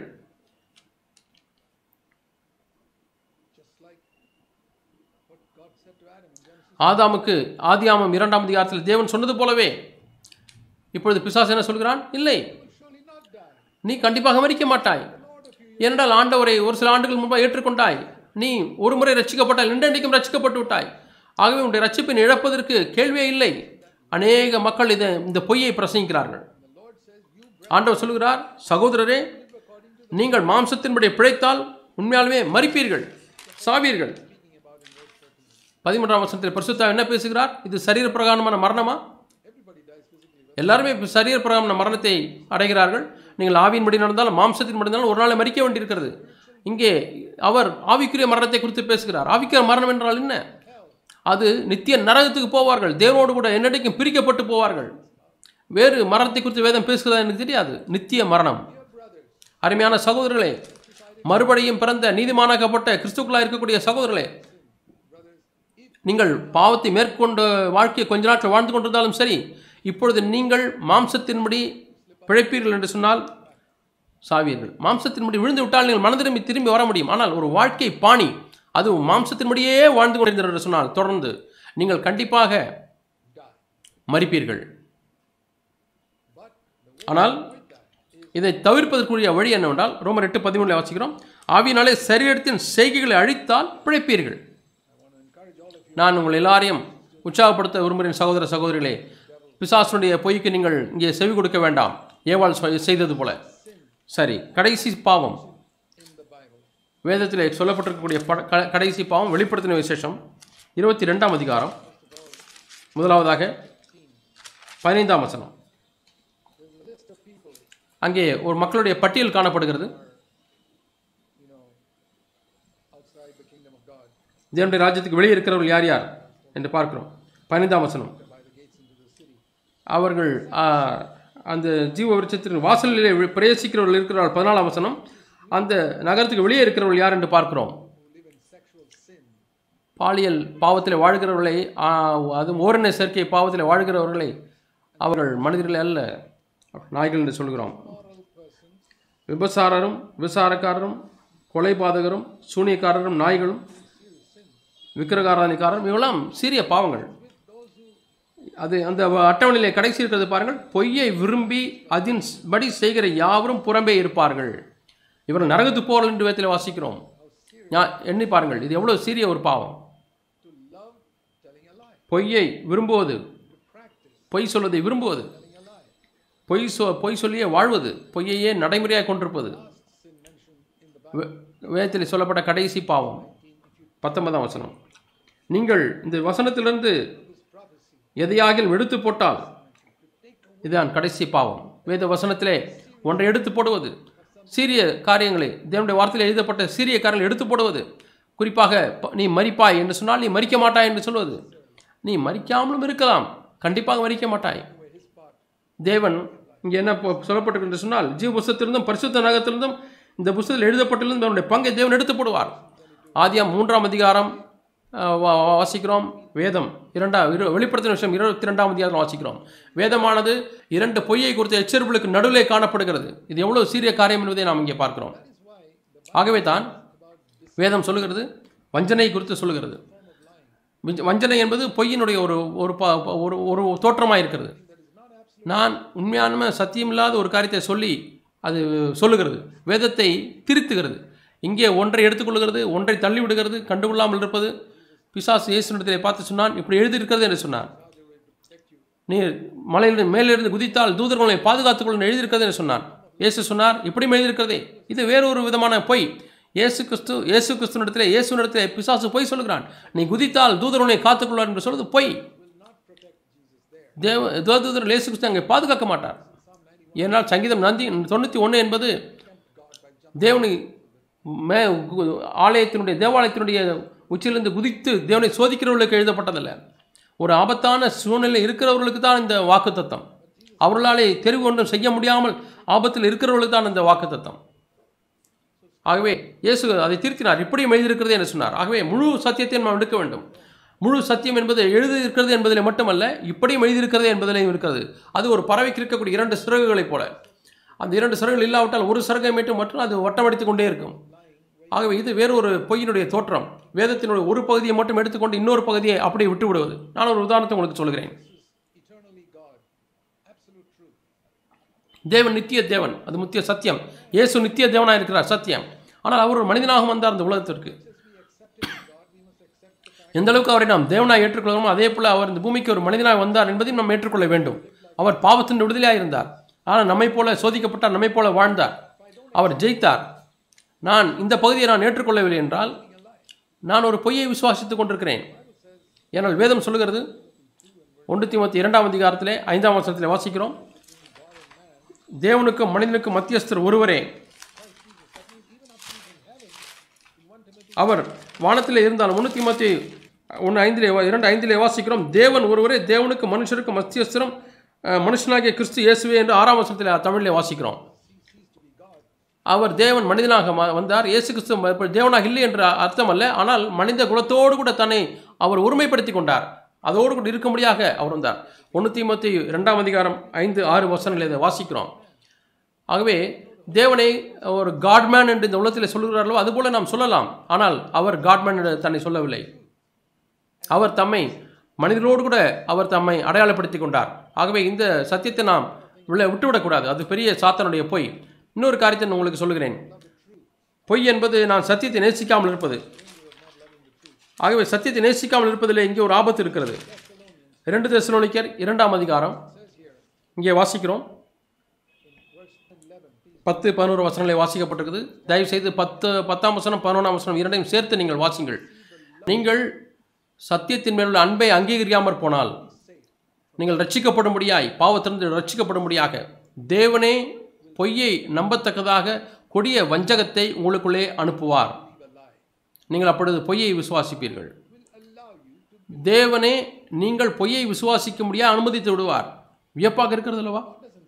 just like what God said to Adam in Genesis. ஆதாமுக்கு ஆதியாமம் இரண்டாம் அதிகாரத்தில் தேவன் சொன்னது போலவே இப்பொழுது பிசாசு என்ன சொல்கிறான் இல்லை surely not die. நீ கண்டிப்பாக மறிக்க மாட்டாய் ஏனென்றால் ஆண்டவரை ஒரு சில ஆண்டுகள் முன்பாக ஏற்றுக்கொண்டாய் நீ ஒரு முறை ரட்சிக்கப்பட்டால் இன்றைக்கும் ரட்சிக்கப்பட்டு விட்டாய் ஆகவே உன்னுடைய ரட்சிப்பின் இழப்பதற்கு கேள்வியே இல்லை அநேக மக்கள் இதை இந்த பொய்யை பிரசங்கிக்கிறார்கள் ஆண்டவர் சொல்கிறார் சகோதரரே நீங்கள் மாம்சத்தின்படி பிழைத்தால் உண்மையாலுமே மறிப்பீர்கள் சாவீர்கள் பதிமூன்றாம் வருஷத்தில் பரிசுத்தா என்ன பேசுகிறார் இது சரீர பிரகாரமான மரணமா எல்லாருமே இப்ப சரீர பிரகாரமான மரணத்தை அடைகிறார்கள் நீங்கள் ஆவியின்படி நடந்தாலும் மாம்சத்தின்படி நடந்தாலும் ஒரு நாளை மறிக்க வேண்டியிருக்கிறது இங்கே அவர் ஆவிக்குரிய மரணத்தை குறித்து பேசுகிறார் ஆவிக்குரிய மரணம் என்றால் என்ன அது நித்திய நரகத்துக்கு போவார்கள் தேவனோடு கூட என்னடைக்கும் பிரிக்கப்பட்டு போவார்கள் வேறு மரணத்தை குறித்து வேதம் பேசுகிறதா எனக்கு தெரியாது நித்திய மரணம் அருமையான சகோதரர்களே மறுபடியும் பிறந்த நீதிமானாக்கப்பட்ட கிறிஸ்துக்களாக இருக்கக்கூடிய சகோதரர்களே நீங்கள் பாவத்தை மேற்கொண்ட வாழ்க்கையை கொஞ்ச நாட்கள் வாழ்ந்து கொண்டிருந்தாலும் சரி இப்பொழுது நீங்கள் மாம்சத்தின்படி பிழைப்பீர்கள் என்று சொன்னால் சாவீர்கள் மாம்சத்தின்படி விழுந்து விட்டால் நீங்கள் மன திரும்பி திரும்பி வர முடியும் ஆனால் ஒரு வாழ்க்கை பாணி அது மாம்சத்தின்படியே வாழ்ந்து கொண்டிருந்தது என்று சொன்னால் தொடர்ந்து நீங்கள் கண்டிப்பாக மறிப்பீர்கள் ஆனால் இதை தவிர்ப்பதற்குரிய வழி என்னவென்றால் ரோமர் எட்டு பதிமூணுல வாசிக்கிறோம் ஆவியினாலே சரீரத்தின் செய்கைகளை அழித்தால் பிழைப்பீர்கள் நான் உங்கள் எல்லாரையும் உற்சாகப்படுத்த விரும்புகிறேன் சகோதர சகோதரிகளே பிசாசுடைய பொய்க்கு நீங்கள் இங்கே செவி கொடுக்க வேண்டாம் ஏவாள் சொ- செய்தது போல சரி கடைசி பாவம் வேதத்தில் சொல்லப்பட்டிருக்கக்கூடிய பட- க- கடைசி பாவம் வெளிப்படுத்தின விசேஷம் இருபத்தி ரெண்டாம் அதிகாரம் முதலாவதாக பதினைந்தாம் வசனம் அங்கே ஒரு மக்களுடைய பட்டியல் காணப்படுகிறது you know, outside the kingdom of God, தேவனுடைய ராஜ்யத்துக்கு வெளியே இருக்கிறவர்கள் யார் யார் என்று பார்க்கிறோம் பதினைந்தாம் வசனம் by the gates into the city. அவர்கள் ஆ, அந்த ஜீவ விருட்சத்தின் வாசலிலே வி- பிரவேசிக்கிறவர்கள் இருக்கிறார்கள் பதினாலாம் வசனம் அந்த நகரத்துக்கு வெளியே இருக்கிறவர்கள் யார் என்று பார்க்கிறோம் who live in sexual sin, பாலியல் பாவத்தில் வாழ்கிறவர்களை ஆ, அதுவும் ஓரண சேர்க்கை பாவத்தில் வாழ்கிறவர்களை அவர்கள் மனிதர்கள் அல்ல நாய்கள் என்று சொல்கிறோம் moral persons, விபசாரரும் விபசாரக்காரரும் கொலைபாதகரும் சூனியக்காரரும் நாய்களும் விக்கிரகாராதனைக்காரரும் இவெல்லாம் சீரிய பாவங்கள் அது அந்த அட்டவணையிலே கடைசி இருக்கிறது பாருங்கள் பொய்யை விரும்பி அதன் படி செய்கிற யாவரும் புறம்பே இருப்பார்கள் இவர்கள் நரகத்து போர்கள் என்று வேதத்தில் வாசிக்கிறோம் ஞா- எண்ணி பாருங்கள் இது எவ்வளவு சீரிய ஒரு பாவம் to love telling a lie, பொய்யை விரும்புவது to practice பொய் சொல்வதை விரும்புவது telling a lie. பொய் சொ பொய் சொல்லியே வாழ்வது பொய்யையே நடைமுறையாக கொண்டிருப்பது Last sin mentioned in the Bible, வே- வேதத்தில் சொல்லப்பட்ட கடைசி பாவம் பத்தொன்பதாம் வசனம் நீங்கள் இந்த வசனத்திலிருந்து this prophecy, எதையாகில் எடுத்து போட்டால் இதுதான் கடைசி பாவம் வேத வசனத்திலே ஒன்றை எடுத்து போடுவது சீரிய காரியங்களை தேவனுடைய வார்த்தையில் எழுதப்பட்ட சீரிய காரியங்களை எடுத்து போடுவது குறிப்பாக ப- நீ மரிப்பாய் என்று சொன்னால் நீ மறிக்க மாட்டாய் என்று சொல்வது நீ மறிக்காமலும் இருக்கலாம் கண்டிப்பாக மறிக்க மாட்டாய் where his part, தேவன் இங்கே என்ன இப்போ சொல்லப்பட்டிருக்கு என்று சொன்னால் ஜீவ புஸ்தத்திலிருந்தும் பரிசுத்த நகத்திலிருந்தும் இந்த புஸ்தகத்தில் எழுதப்பட்டிருந்தும் அவனுடைய பங்கை தேவன் எடுத்து போடுவார் ஆதியாம் மூன்றாம் அதிகாரம் அஹ், வா- வா- வாசிக்கிறோம் வேதம் இரண்டாம் இரு வெளிப்படுத்தின விஷயம் இருபத்தி ரெண்டாம் அதிகாரம் வாசிக்கிறோம் வேதமானது இரண்டு பொய்யை குறித்த எச்சரிப்புகளுக்கு நடுவிலே காணப்படுகிறது இது எவ்வளவு சீரிய காரியம் என்பதை நாம் இங்கே பார்க்கிறோம் that is why the ஆகவே தான் வேதம் சொல்லுகிறது வஞ்சனை குறித்து சொல்லுகிறது விஞ்ச- வஞ்சனை என்பது பொய்யினுடைய ஒரு ஒரு ப- ப- ஒரு ஒரு தோற்றமாக இருக்கிறது நான் உண்மையான சத்தியமில்லாத ஒரு காரியத்தை சொல்லி அது சொல்லுகிறது வேதத்தை திருத்துகிறது இங்கே ஒன்றை எடுத்துக்கொள்கிறது ஒன்றை தள்ளி விடுகிறது கண்டுகொள்ளாமல் இருப்பது பிசாசு இயேசுனிடத்திலே பார்த்து சொன்னான் இப்படி எழுதியிருக்கிறது என்று சொன்னான் நீர் மலையிலிருந்து மேலிருந்து குதித்தால் தூதர்களை பாதுகாத்துக் கொள்ள எழுதியிருக்கிறது என்று சொன்னான் இயேசு சொன்னார் இப்படியும் எழுதியிருக்கிறதே இது வேறொரு விதமான பொய் இயேசு கிறிஸ்து இயேசு கிறிஸ்துவனிடத்திலே இயேசுனிடத்திலே பிசாசு பொய் சொல்கிறான் நீ குதித்தால் தூதர்களை காத்துக்கொள்வார் என்று சொல்வது பொய் தேவ தேவதூதர் இயேசு கிறிஸ்து அங்கே பாதுகாக்க மாட்டார் ஏனால் சங்கீதம் நந்தி தொண்ணூற்றி ஒன்று என்பது தேவனை மே கு- ஆலயத்தினுடைய தேவாலயத்தினுடைய உச்சியிலிருந்து குதித்து தேவனை சோதிக்கிறவர்களுக்கு எழுதப்பட்டதல்ல ஒரு ஆபத்தான சூழ்நிலை இருக்கிறவர்களுக்கு தான் இந்த வாக்குத்தத்தம் அவர்களாலே தெரிவு ஒன்றும் செய்ய முடியாமல் ஆபத்தில் இருக்கிறவர்களுக்கு தான் இந்த வாக்குத்தத்தம் ஆகவே இயேசு அதை திருத்தினார் இப்படியும் எழுதியிருக்கிறது என்று சொன்னார் ஆகவே முழு சத்தியத்தை நாம் எடுக்க வேண்டும் முழு சத்தியம் என்பது எழுதியிருக்கிறது என்பதில் மட்டுமல்ல இப்படியும் எழுதியிருக்கிறது என்பதிலையும் இருக்கிறது அது ஒரு பறவைக்கு இருக்கக்கூடிய இரண்டு சிறகுகளைப் போல அந்த இரண்டு சிறகுகள் இல்லாவிட்டால் ஒரு சிறகை மட்டும் மட்டும் அது வட்டமடித்து கொண்டே இருக்கும் ஆகவே இது வேறு ஒரு பொய்யினுடைய தோற்றம் வேதத்தினுடைய ஒரு பகுதியை மட்டும் எடுத்துக்கொண்டு இன்னொரு பகுதியை அப்படியே விட்டு விடுவது நான் ஒரு உதாரணத்தை உங்களுக்கு சொல்கிறேன் eternally God, absolute truth. தேவன் நித்திய தேவன் அது முத்திய சத்தியம் இயேசு நித்திய தேவனாக இருக்கிறார் சத்தியம் ஆனால் அவர் ஒரு மனிதனாக வந்தார் அந்த உலகத்திற்கு எந்த அளவுக்கு அவரை நாம் தேவனாக ஏற்றுக்கொள்கிறோமோ அதே போல் அவர் இந்த பூமிக்கு ஒரு மனிதனாக வந்தார் என்பதையும் நாம் ஏற்றுக்கொள்ள வேண்டும் அவர் பாவத்தின் விடுதலையாக இருந்தார் ஆனால் நம்மை போல சோதிக்கப்பட்டார் நம்மை போல வாழ்ந்தார் அவர் ஜெயித்தார் நான் இந்த பகுதியை நான் ஏற்றுக்கொள்ளவில்லை என்றால் நான் ஒரு பொய்யை விசுவாசித்துக் கொண்டிருக்கிறேன் ஏனால் வேதம் சொல்லுகிறது ஒன்று தீமத்தி இரண்டாம் அதிகாரத்திலே ஐந்தாம் வசனத்திலே வாசிக்கிறோம் தேவனுக்கும் மனிதனுக்கும் மத்தியஸ்தர் ஒருவரே அவர் வானத்திலே இருந்தால் முன்னூற்றி மத்தி ஒன்று ஐந்திலே வா- இரண்டு ஐந்திலே வாசிக்கிறோம் தேவன் ஒருவரே தேவனுக்கு மனுஷருக்கு மத்தியஸ்தரம் அஹ், மனுஷனாகிய கிறிஸ்து இயேசுவே என்று ஆறாம் வசனத்தில் தமிழிலே வாசிக்கிறோம் அவர் தேவன் மனிதனாக ம- வந்தார் இயேசு கிறிஸ்து ம- இப்ப தேவனாக இல்லை என்ற அர்த்தம் அல்ல ஆனால் மனித குலத்தோடு கூட தன்னை அவர் ஒருமைப்படுத்தி கொண்டார் அதோடு கூட இருக்கும்படியாக அவர் வந்தார் ஒன்று தீமத்தி இரண்டாம் அதிகாரம் ஐந்து ஆறு வசனங்களை இதை வாசிக்கிறோம் ஆகவே தேவனை ஒரு காட்மேன் என்று இந்த உலகத்தில் சொல்கிறார்களோ அதுபோல நாம் சொல்லலாம் ஆனால் அவர் காட்மேன் என்று தன்னை சொல்லவில்லை அவர் தம்மை மனிதர்களோடு கூட அவர் தம்மை அடையாளப்படுத்தி கொண்டார் ஆகவே இந்த சத்தியத்தை நாம் உள்ள விட்டுவிடக்கூடாது அது பெரிய சாத்தனுடைய பொய் இன்னொரு காரியத்தை நான் உங்களுக்கு சொல்லுகிறேன் பொய் என்பது நான் சத்தியத்தை நேசிக்காமல் இருப்பது ஆகவே சத்தியத்தை நேசிக்காமல் இருப்பதில் இங்கே ஒரு ஆபத்து இருக்கிறது இரண்டு தெசலோனிக்கர் இரண்டாம் அதிகாரம் இங்கே வாசிக்கிறோம் பத்து பதினோரு வசனங்களை வாசிக்கப்பட்டிருக்குது தயவு செய்து பத்து பத்தாம் வசனம் பதினொன்றாம் வசனம் இரண்டையும் சேர்த்து நீங்கள் வாசிங்கள் நீங்கள் சத்தியத்தின் மேலுள்ள அன்பை அங்கீகரியாமற் போனால் நீங்கள் ரட்சிக்கப்படும்படியாய் பாவத்திலிருந்து ரட்சிக்கப்படும்படியாக தேவனே பொய்யை நம்பத்தக்கதாக கொடிய வஞ்சகத்தை உங்களுக்குள்ளே அனுப்புவார் நீங்கள் அப்பொழுது பொய்யை விசுவாசிப்பீர்கள் தேவனே நீங்கள் பொய்யை விசுவாசிக்கும்படியாக அனுமதித்து விடுவார் வியப்பாக இருக்கிறது அல்லவா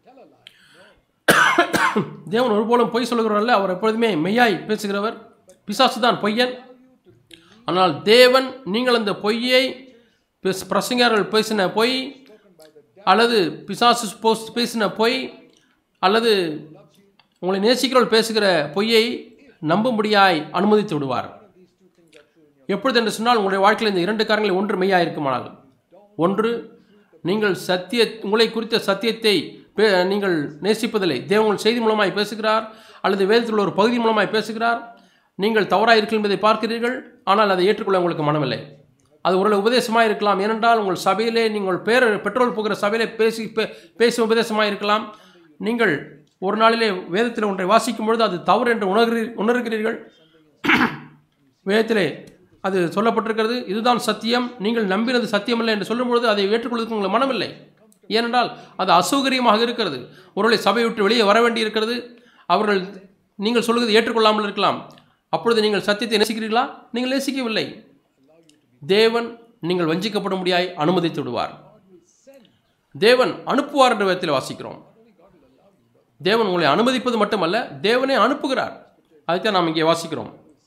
தேவன் ஒருபோலும் பொய் சொல்கிறவரல்ல அவர் எப்பொழுதுமே மெய்யாய் பேசுகிறவர் பிசாசு தான் பொய்யன் ஆனால் தேவன் நீங்கள் அந்த பொய்யை பேச- பிரசங்கர்கள் பேசின பொய் அல்லது பிசாசு போஸ் பேசின பொய் அல்லது உங்களை நேசிக்கிறவர்கள் பேசுகிற பொய்யை நம்பும்படியாய் அனுமதித்து விடுவார் எப்பொழுது என்று சொன்னால் உங்களுடைய வாழ்க்கையில் இந்த இரண்டு காரியங்களில் ஒன்று மெய்யாக இருக்குமானால் ஒன்று நீங்கள் சத்திய உங்களை குறித்த சத்தியத்தை பே- நீங்கள் நேசிப்பதில்லை தேவன் செய்தி மூலமாய் பேசுகிறார் அல்லது வேதத்தில் உள்ள ஒரு பகுதி மூலமாய் பேசுகிறார் நீங்கள் தவறாக இருக்கிற என்பதை பார்க்கிறீர்கள் ஆனால் அதை ஏற்றுக்கொள்ள உங்களுக்கு மனமில்லை அது ஒரு உபதேசமாக இருக்கலாம் ஏனென்றால் உங்கள் சபையிலே நீங்கள் பேர் பெட்ரோல் போகிற சபையிலே பேசி பே- பேசும் உபதேசமாக இருக்கலாம் நீங்கள் ஒரு நாளிலே வேதத்தில் ஒன்றை வாசிக்கும் பொழுது அது தவறு என்று உணர்கிறீ உணர்கிறீர்கள் வேதத்திலே அது சொல்லப்பட்டிருக்கிறது இதுதான் சத்தியம் நீங்கள் நம்பினது சத்தியமில்லை என்று சொல்லும்பொழுது அதை ஏற்றுக்கொள்வதற்கு உங்களுக்கு மனமில்லை ஏனென்றால் அது அசௌகரியமாக இருக்கிறது ஒருவேளை சபையை விட்டு வெளியே வர வேண்டி இருக்கிறது அவர்கள் நீங்கள் சொல்லுவது ஏற்றுக்கொள்ளாமல் இருக்கலாம் அப்பொழுது நீங்கள் சத்தியத்தை நேசிக்கிறீர்களா நீங்கள் நேசிக்கவில்லை தேவன் நீங்கள் வஞ்சிக்கப்படும்படியாய் அனுமதித்து விடுவார் தேவன் அனுப்புவார் என்ற விதத்தில் வாசிக்கிறோம் தேவன் உங்களை அனுமதிப்பது மட்டுமல்ல தேவனே அனுப்புகிறார் அதைத்தான் நாம் இங்கே வாசிக்கிறோம்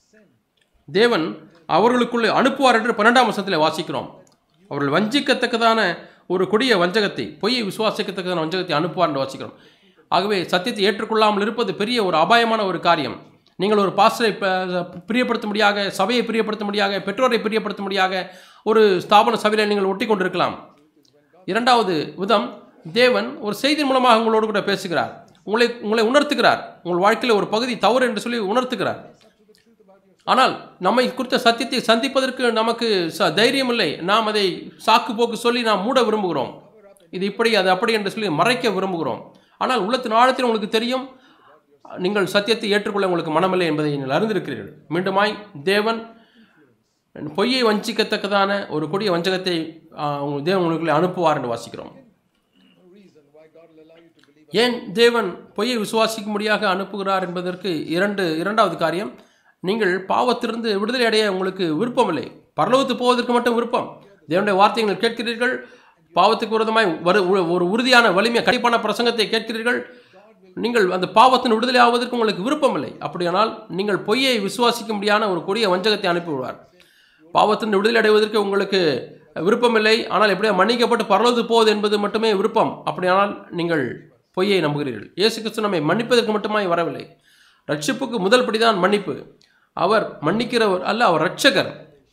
தேவன் அவர்களுக்குள்ளே அனுப்புவார் என்று பன்னெண்டாம் வசனத்தில் வாசிக்கிறோம் அவர்கள் வஞ்சிக்கத்தக்கதான ஒரு கொடிய வஞ்சகத்தை பொய்யை விசுவாசிக்கத்தக்கதான வஞ்சகத்தை அனுப்புவார் என்று வாசிக்கிறோம் ஆகவே சத்தியத்தை ஏற்றுக்கொள்ளாமல் இருப்பது பெரிய ஒரு அபாயமான ஒரு காரியம் நீங்கள் ஒரு பாஸ்டரை ப- பிரியப்படுத்தும்படியாக சபையை பிரியப்படுத்தும்படியாக பெற்றோரை பிரியப்படுத்தும்படியாக ஒரு ஸ்தாபன சபையில் நீங்கள் ஒட்டி கொண்டிருக்கலாம் இரண்டாவது விதம் தேவன் ஒரு செய்தி மூலமாக உங்களோடு கூட பேசுகிறார் உங்களை உங்களை உணர்த்துகிறார் உங்கள் வாழ்க்கையில் ஒரு பகுதி தவறு என்று சொல்லி உணர்த்துகிறார் ஆனால் நம்மை குறித்த சத்தியத்தை சந்திப்பதற்கு நமக்கு ச தைரியம் இல்லை நாம் அதை சாக்கு போக்கு சொல்லி நாம் மூட விரும்புகிறோம் இது இப்படி அது அப்படி என்று சொல்லி மறைக்க விரும்புகிறோம் ஆனால் உள்ளத்தின் ஆழத்தில் உங்களுக்கு தெரியும் நீங்கள் சத்தியத்தை ஏற்றுக்கொள்ள உங்களுக்கு மனமில்லை என்பதை நீங்கள் அறிந்திருக்கிறீர்கள் மீண்டுமாய் தேவன் பொய்யை வஞ்சிக்கத்தக்கதான ஒரு கொடிய வஞ்சகத்தை ஆ, உங்க தேவன் உங்களுக்குள்ளே அனுப்புவார் என்று வாசிக்கிறோம் reason why God will allow you to believe. ஏன் தேவன் பொய்யை விசுவாசிக்கும்படியாக அனுப்புகிறார் என்பதற்கு இரண்டு இரண்டாவது காரியம் நீங்கள் பாவத்திலிருந்து விடுதலை அடைய உங்களுக்கு விருப்பமில்லை பரலோகத்துக்கு போவதற்கு மட்டும் விருப்பம் தேவனுடைய வார்த்தையை நீங்கள் கேட்கிறீர்கள் பாவத்துக்கு விரோதமாய் வரு உ- ஒரு உறுதியான வலிமை கடிப்பான பிரசங்கத்தை கேட்கிறீர்கள் நீங்கள் அந்த பாவத்தின் விடுதலை ஆவதற்கு உங்களுக்கு விருப்பமில்லை அப்படியானால் நீங்கள் பொய்யை விசுவாசிக்கும்படியான ஒரு கொடிய வஞ்சகத்தை அனுப்பிவிடுவார் பாவத்தின் விடுதலை அடைவதற்கு உங்களுக்கு விருப்பமில்லை ஆனால் எப்படியா மன்னிக்கப்பட்டு பரலோது போவது என்பது மட்டுமே விருப்பம் அப்படியானால் நீங்கள் பொய்யை நம்புகிறீர்கள் இயேசு கிறிஸ்து நம்மை மன்னிப்பதற்கு மட்டுமாய் வரவில்லை ரட்சிப்புக்கு முதல் படிதான் மன்னிப்பு அவர் மன்னிக்கிறவர் அல்ல அவர் ரட்சகர்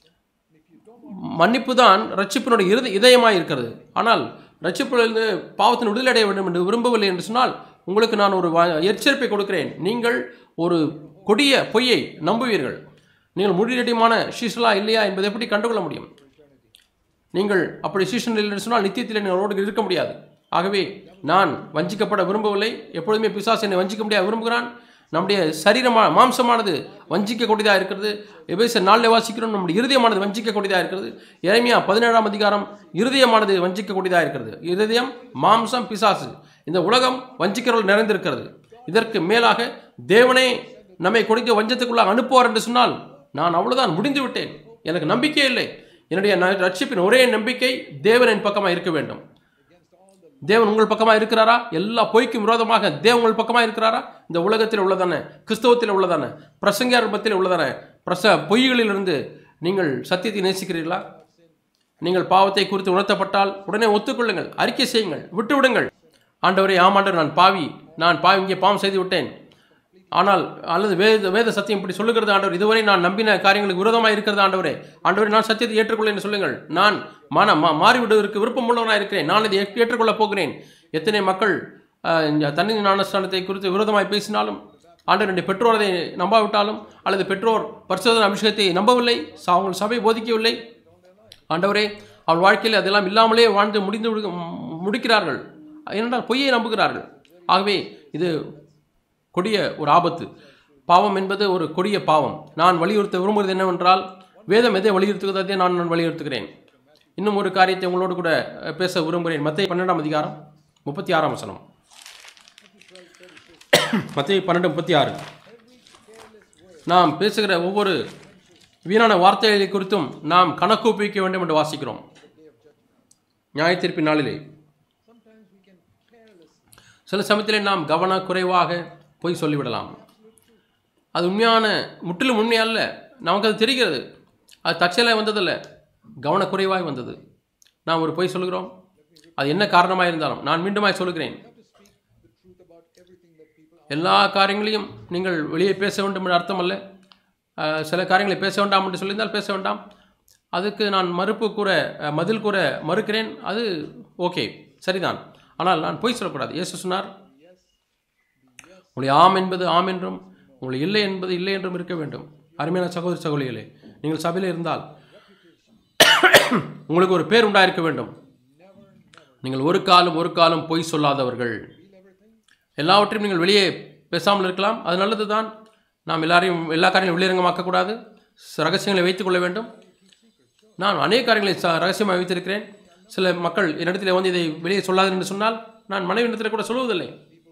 மன்னிப்பு தான் ரட்சிப்பினுடைய இறுதி இதயமாக இருக்கிறது ஆனால் ரட்சிப்பிலிருந்து பாவத்தின் விடுதலை அடைய வேண்டும் என்று விரும்பவில்லை என்று சொன்னால் உங்களுக்கு நான் ஒரு வா- எச்சரிப்பை கொடுக்கிறேன் நீங்கள் ஒரு கொடிய பொய்யை நம்புவீர்கள் நீங்கள் முடிரடிமான சீசலா இல்லையா என்பதை எப்படி கண்டுகொள்ள முடியும் நீங்கள் அப்படி சீசன் இல்லைன்னு சொன்னால் நித்தியத்தில் நீங்கள் அவரோடு இருக்க முடியாது ஆகவே நான் வஞ்சிக்கப்பட விரும்பவில்லை எப்பொழுதுமே பிசாசு என்னை வஞ்சிக்க முடியாது விரும்புகிறான் நம்முடைய சரீரமா மாம்சமானது வஞ்சிக்கக்கூடியதாக இருக்கிறது எபேச நாளில் வாசிக்கிறோம் நம்முடைய இருதயமானது வஞ்சிக்கக்கூடியதாக இருக்கிறது இறைமையா பதினேழாம் அதிகாரம் இருதயமானது வஞ்சிக்கக்கூடியதாக இருக்கிறது இருதயம் மாம்சம் பிசாசு இந்த உலகம் வஞ்சிக்கிறவர்கள் நிறைந்திருக்கிறது இதற்கு மேலாக தேவனே நம்மை கொடுக்க வஞ்சத்துக்குள்ள அனுப்புவார் என்று சொன்னால் நான் அவ்வளவுதான் முடிந்து விட்டேன் எனக்கு நம்பிக்கை இல்லை என்னுடைய ந- ரட்சிப்பின் ஒரே நம்பிக்கை தேவன் என் பக்கமாக இருக்க வேண்டும் தேவன் உங்கள் பக்கமாக இருக்கிறாரா எல்லா பொய்க்கும் விரோதமாக தேவன் உங்கள் பக்கமாக இருக்கிறாரா இந்த உலகத்தில் உள்ளதானே கிறிஸ்தவத்தில் உள்ளதானே பிரசங்காரம்பத்தில் உள்ளதானே பிரச பொய்களிலிருந்து நீங்கள் சத்தியத்தை நேசிக்கிறீர்களா நீங்கள் பாவத்தை குறித்து உணர்த்தப்பட்டால் உடனே ஒத்துக்கொள்ளுங்கள் அறிக்கை செய்யுங்கள் விட்டு விடுங்கள் ஆண்டவரே ஆமாண்டவர் நான் பாவி நான் பாவி இங்கே பாவம் செய்து விட்டேன் ஆனால் அல்லது வேத வேத சத்தியம் இப்படி சொல்லுகிறது ஆண்டவர் இதுவரை நான் நம்பின காரியங்களுக்கு விரோதமாக இருக்கிறது ஆண்டவரே ஆண்டவரே நான் சத்தியத்தை ஏற்றுக்கொள்ள என்று சொல்லுங்கள் நான் மன மா மாறிவிடுவதற்கு விருப்பம் உள்ளவனாக இருக்கிறேன் நான் இதை ஏற்று- ஏற்றுக்கொள்ளப் போகிறேன் எத்தனை மக்கள் ஆஹ், இந்த தண்ணி ஞானஸ்தானத்தை குறித்து விரோதமாய் பேசினாலும் ஆண்டவர் என்னுடைய பெற்றோர் அதை நம்பாவிட்டாலும் அல்லது பெற்றோர் பரிசோதனை அபிஷேகத்தை நம்பவில்லை ச- அவங்க சபை போதிக்கவில்லை ஆண்டவரே அவள் வாழ்க்கையில் அதெல்லாம் இல்லாமலே வாழ்ந்து முடிந்து விடு- மு- முடிக்கிறார்கள் ஏனென்றால் பொய்யை நம்புகிறார்கள் ஆகவே இது கொடிய ஒரு ஆபத்து பாவம் என்பது ஒரு கொடிய பாவம் நான் வலியுறுத்த விரும்புவது என்னவென்றால் வேதம் எதை வலியுறுத்துகிறதோ அதை நான் நான் வலியுறுத்துகிறேன் இன்னும் ஒரு காரியத்தை உங்களோடு கூட அஹ், பேச விரும்புகிறேன் மத்திய பன்னெண்டாம் அதிகாரம் முப்பத்தி ஆறாம் வசனம் மத்திய பன்னெண்டு முப்பத்தி ஆறு நாம் பேசுகிற ஒவ்வொரு வீணான வார்த்தைகளை குறித்தும் நாம் கணக்கு ஒப்புவிக்க வேண்டும் என்று வாசிக்கிறோம் நியாயத்தீர்ப்பின் நாளிலே Sometimes we can carelessly சில சமயத்திலே நாம் கவனக்குறைவாக போய் சொல்லிவிடலாம் அது உண்மையான முற்றிலும் உண்மை அல்ல நமக்கு அது தெரிகிறது அது தற்செயலாக வந்ததல்ல கவனக்குறைவாய் வந்தது நாம் ஒரு பொய் சொல்கிறோம் அது என்ன காரணமாக இருந்தாலும் நான் மீண்டுமாய் சொல்கிறேன் have to speak the truth about everything that people எல்லா காரியங்களையும் நீங்கள் வெளியே பேச வேண்டும் என்று அர்த்தம் அல்ல அஹ், சில காரியங்களை பேச வேண்டாம் என்று சொல்லியிருந்தால் பேச வேண்டாம் அதுக்கு நான் மறுப்பு கூற அஹ், பதில் கூற மறுக்கிறேன் அது ஓகே சரிதான் ஆனால் நான் பொய் சொல்லக்கூடாது இயேசு சொன்னார் உங்களுடைய ஆம் என்பது ஆம் என்றும் உங்களை இல்லை என்பது இல்லை என்றும் இருக்க வேண்டும் அருமையான சகோதர சகோதரிகளே நீங்கள் சபையில் இருந்தால் உங்களுக்கு ஒரு பேர் உண்டாயிருக்க வேண்டும் நீங்கள் ஒரு காலம் ஒரு காலம் பொய் சொல்லாதவர்கள் எல்லாவற்றையும் நீங்கள் வெளியே பேசாமல் இருக்கலாம் அது நல்லது தான் நாம் எல்லாரையும் எல்லா காரியங்களும் வெளியரங்கமாக்கக்கூடாது ச- ரகசியங்களை வைத்துக்கொள்ள வேண்டும் நான் அநேக காரியங்களை ச ரகசியமாக வைத்திருக்கிறேன் சில மக்கள் என்னிடத்தில் வந்து இதை வெளியே சொல்லாது என்று சொன்னால் நான் மனைவியிடத்தில் கூட சொல்லுவதில்லை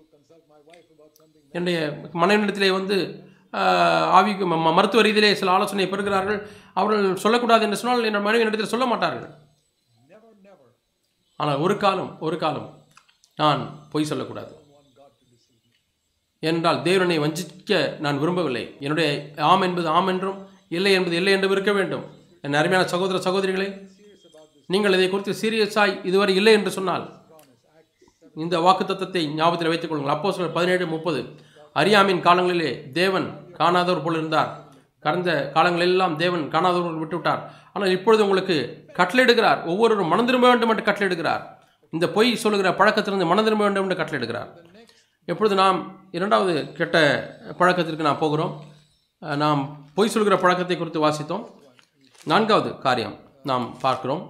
என்னுடைய மனைவியிடத்திலே வந்து ஆஹ், ஆவிக்கு ம- ம- மருத்துவ ரீதியிலே சில ஆலோசனை பெறுகிறார்கள் அவர்கள் சொல்லக்கூடாது என்று சொன்னால் என் மனைவி இடத்தில் சொல்ல மாட்டார்கள் never, never ஆனால் ஒரு காலம் ஒரு காலம் நான் பொய் சொல்லக்கூடாது want God to deceive me. ஏனென்றால் தேவனை வஞ்சிக்க நான் விரும்பவில்லை என்னுடைய ஆம் என்பது ஆம் என்றும் இல்லை என்பது இல்லை என்றும் இருக்க வேண்டும் என் அருமையான சகோதர சகோதரிகளே நீங்கள் இதை குறித்து சீரியஸாய் இதுவரை இல்லை என்று சொன்னால் இந்த வாக்குத்தத்தத்தை ஞாபகத்தில் வைத்துக் கொள்ளுங்கள் அப்போ சிலர் பதினேழு முப்பது அறியாமின் காலங்களிலே தேவன் காணாதவர் போல் இருந்தார் கடந்த காலங்களெல்லாம் தேவன் காணாதவர் விட்டுவிட்டார் ஆனால் இப்பொழுது உங்களுக்கு கட்டளையிடுகிறார் ஒவ்வொருவரும் மனம் திரும்ப வேண்டும் என்று கட்டளையிடுகிறார் இந்த பொய் சொல்லுகிற பழக்கத்திலிருந்து மனம் திரும்ப வேண்டும் என்று கட்டளையிடுகிறார் எப்பொழுது நாம் இரண்டாவது கெட்ட பழக்கத்திற்கு நாம் போகிறோம் அஹ், நாம் பொய் சொல்கிற பழக்கத்தை குறித்து வாசித்தோம் நான்காவது காரியம் நாம் பார்க்கிறோம்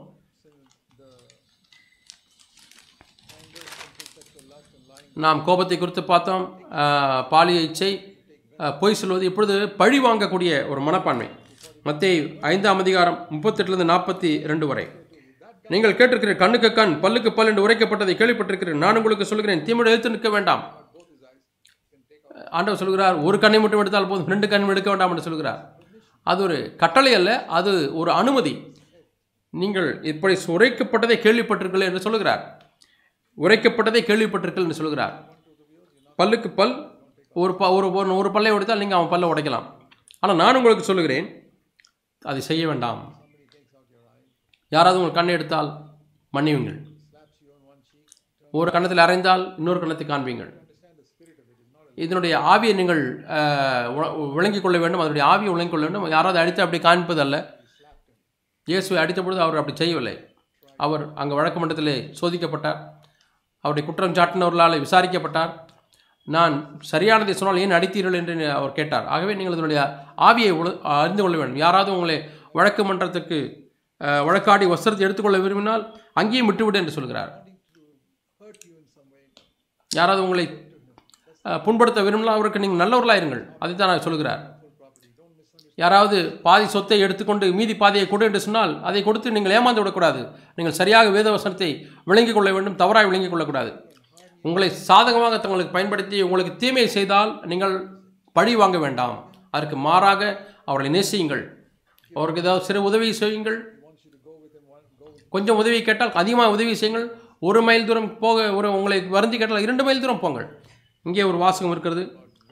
நாம் கோபத்தை குறித்து பார்த்தோம் அஹ், பாலிய இச்சை அஹ், பொய் சொல்வது இப்பொழுது பழி வாங்கக்கூடிய ஒரு மனப்பான்மை மத்தேயு ஐந்தாம் அதிகாரம் முப்பத்தெட்டுலேருந்து நாற்பத்தி ரெண்டு வரை நீங்கள் கேட்டிருக்கிற கண்ணுக்கு கண் பல்லுக்கு பல் என்று உரைக்கப்பட்டதை கேள்விப்பட்டிருக்கிறேன் நான் உங்களுக்கு சொல்கிறேன் தீமையோடு எழுத்து நிற்க வேண்டாம் ஆண்டவர் சொல்கிறார் ஒரு கண்ணை மட்டும் எடுத்தால் போதும் ரெண்டு கண்ணும் எடுக்க வேண்டாம் என்று சொல்கிறார் அது ஒரு கட்டளை அல்ல அது ஒரு அனுமதி நீங்கள் இப்படி உரைக்கப்பட்டதை கேள்விப்பட்டிருக்கீர்கள் என்று சொல்கிறார் உரைக்கப்பட்டதை கேள்விப்பட்டிருக்கீர்கள் என்று சொல்கிறார் பல்லுக்கு பல் ஒரு ப ஒரு ஒரு- ஒரு பல்லை உடைத்தால் நீங்கள் அவன் பல்லை உடைக்கலாம் ஆனால் நான் உங்களுக்கு சொல்லுகிறேன் அதை செய்ய வேண்டாம் யாராவது உங்கள் கண்ணை எடுத்தால் மன்னியுங்கள் ஒரு கன்னத்தில் அறைந்தால் இன்னொரு கன்னத்தை காண்பீங்கள் இதனுடைய ஆவியை நீங்கள் அஹ், உ- விளங்கிக் கொள்ள வேண்டும் அதனுடைய ஆவியை விளங்கிக் கொள்ள வேண்டும் யாராவது அடித்து அப்படி காண்பதல்ல இயேசுவை அடித்த பொழுது அவர் அப்படி செய்யவில்லை அவர் அங்கே வழக்கு மன்றத்திலே சோதிக்கப்பட்டார் அவருடைய குற்றம் சாட்டினவர்களால் விசாரிக்கப்பட்டார் நான் சரியானதை சொன்னால் ஏன் அடித்தீர்கள் என்று அவர் கேட்டார் ஆகவே நீங்கள் இதனுடைய ஆவியை உண- அறிந்து கொள்ள வேண்டும் யாராவது உங்களை வழக்கு மன்றத்துக்கு அஹ், வழக்காடி வஸ்திரத்தை எடுத்துக்கொள்ள விரும்பினால் அங்கேயும் விட்டுவிடு என்று சொல்கிறார் wanting to hurt you in some way. யாராவது உங்களை அஹ், புண்படுத்த விரும்பினால் அவருக்கு நீங்கள் நல்லவர்களாக இருங்கள் அதை தான் நான் சொல்கிறார் Full property. Don't misunderstand. யாராவது பாதி சொத்தை எடுத்துக்கொண்டு மீதி பாதியை கொடு என்று சொன்னால் அதை கொடுத்து நீங்கள் ஏமாந்து விடக்கூடாது நீங்கள் சரியாக வேதவசனத்தை விளங்கிக் கொள்ள வேண்டும் தவறாக விளங்கிக் கொள்ளக்கூடாது உங்களை சாதகமாக தங்களுக்கு பயன்படுத்தி உங்களுக்கு தீமை செய்தால் நீங்கள் பழி வாங்க வேண்டாம் அதற்கு மாறாக அவர்களை நேசியுங்கள் அவருக்கு ஏதாவது சிறு உதவி செய்யுங்கள் He wants you to go with him. One, go with கொஞ்சம் உதவி கேட்டால் அதிகமாக உதவி செய்யுங்கள் ஒரு மைல் தூரம் போக ஒரு உங்களை வருந்தி கேட்டால் இரண்டு மைல் தூரம் போங்கள் இங்கே ஒரு வாசகம் இருக்கிறது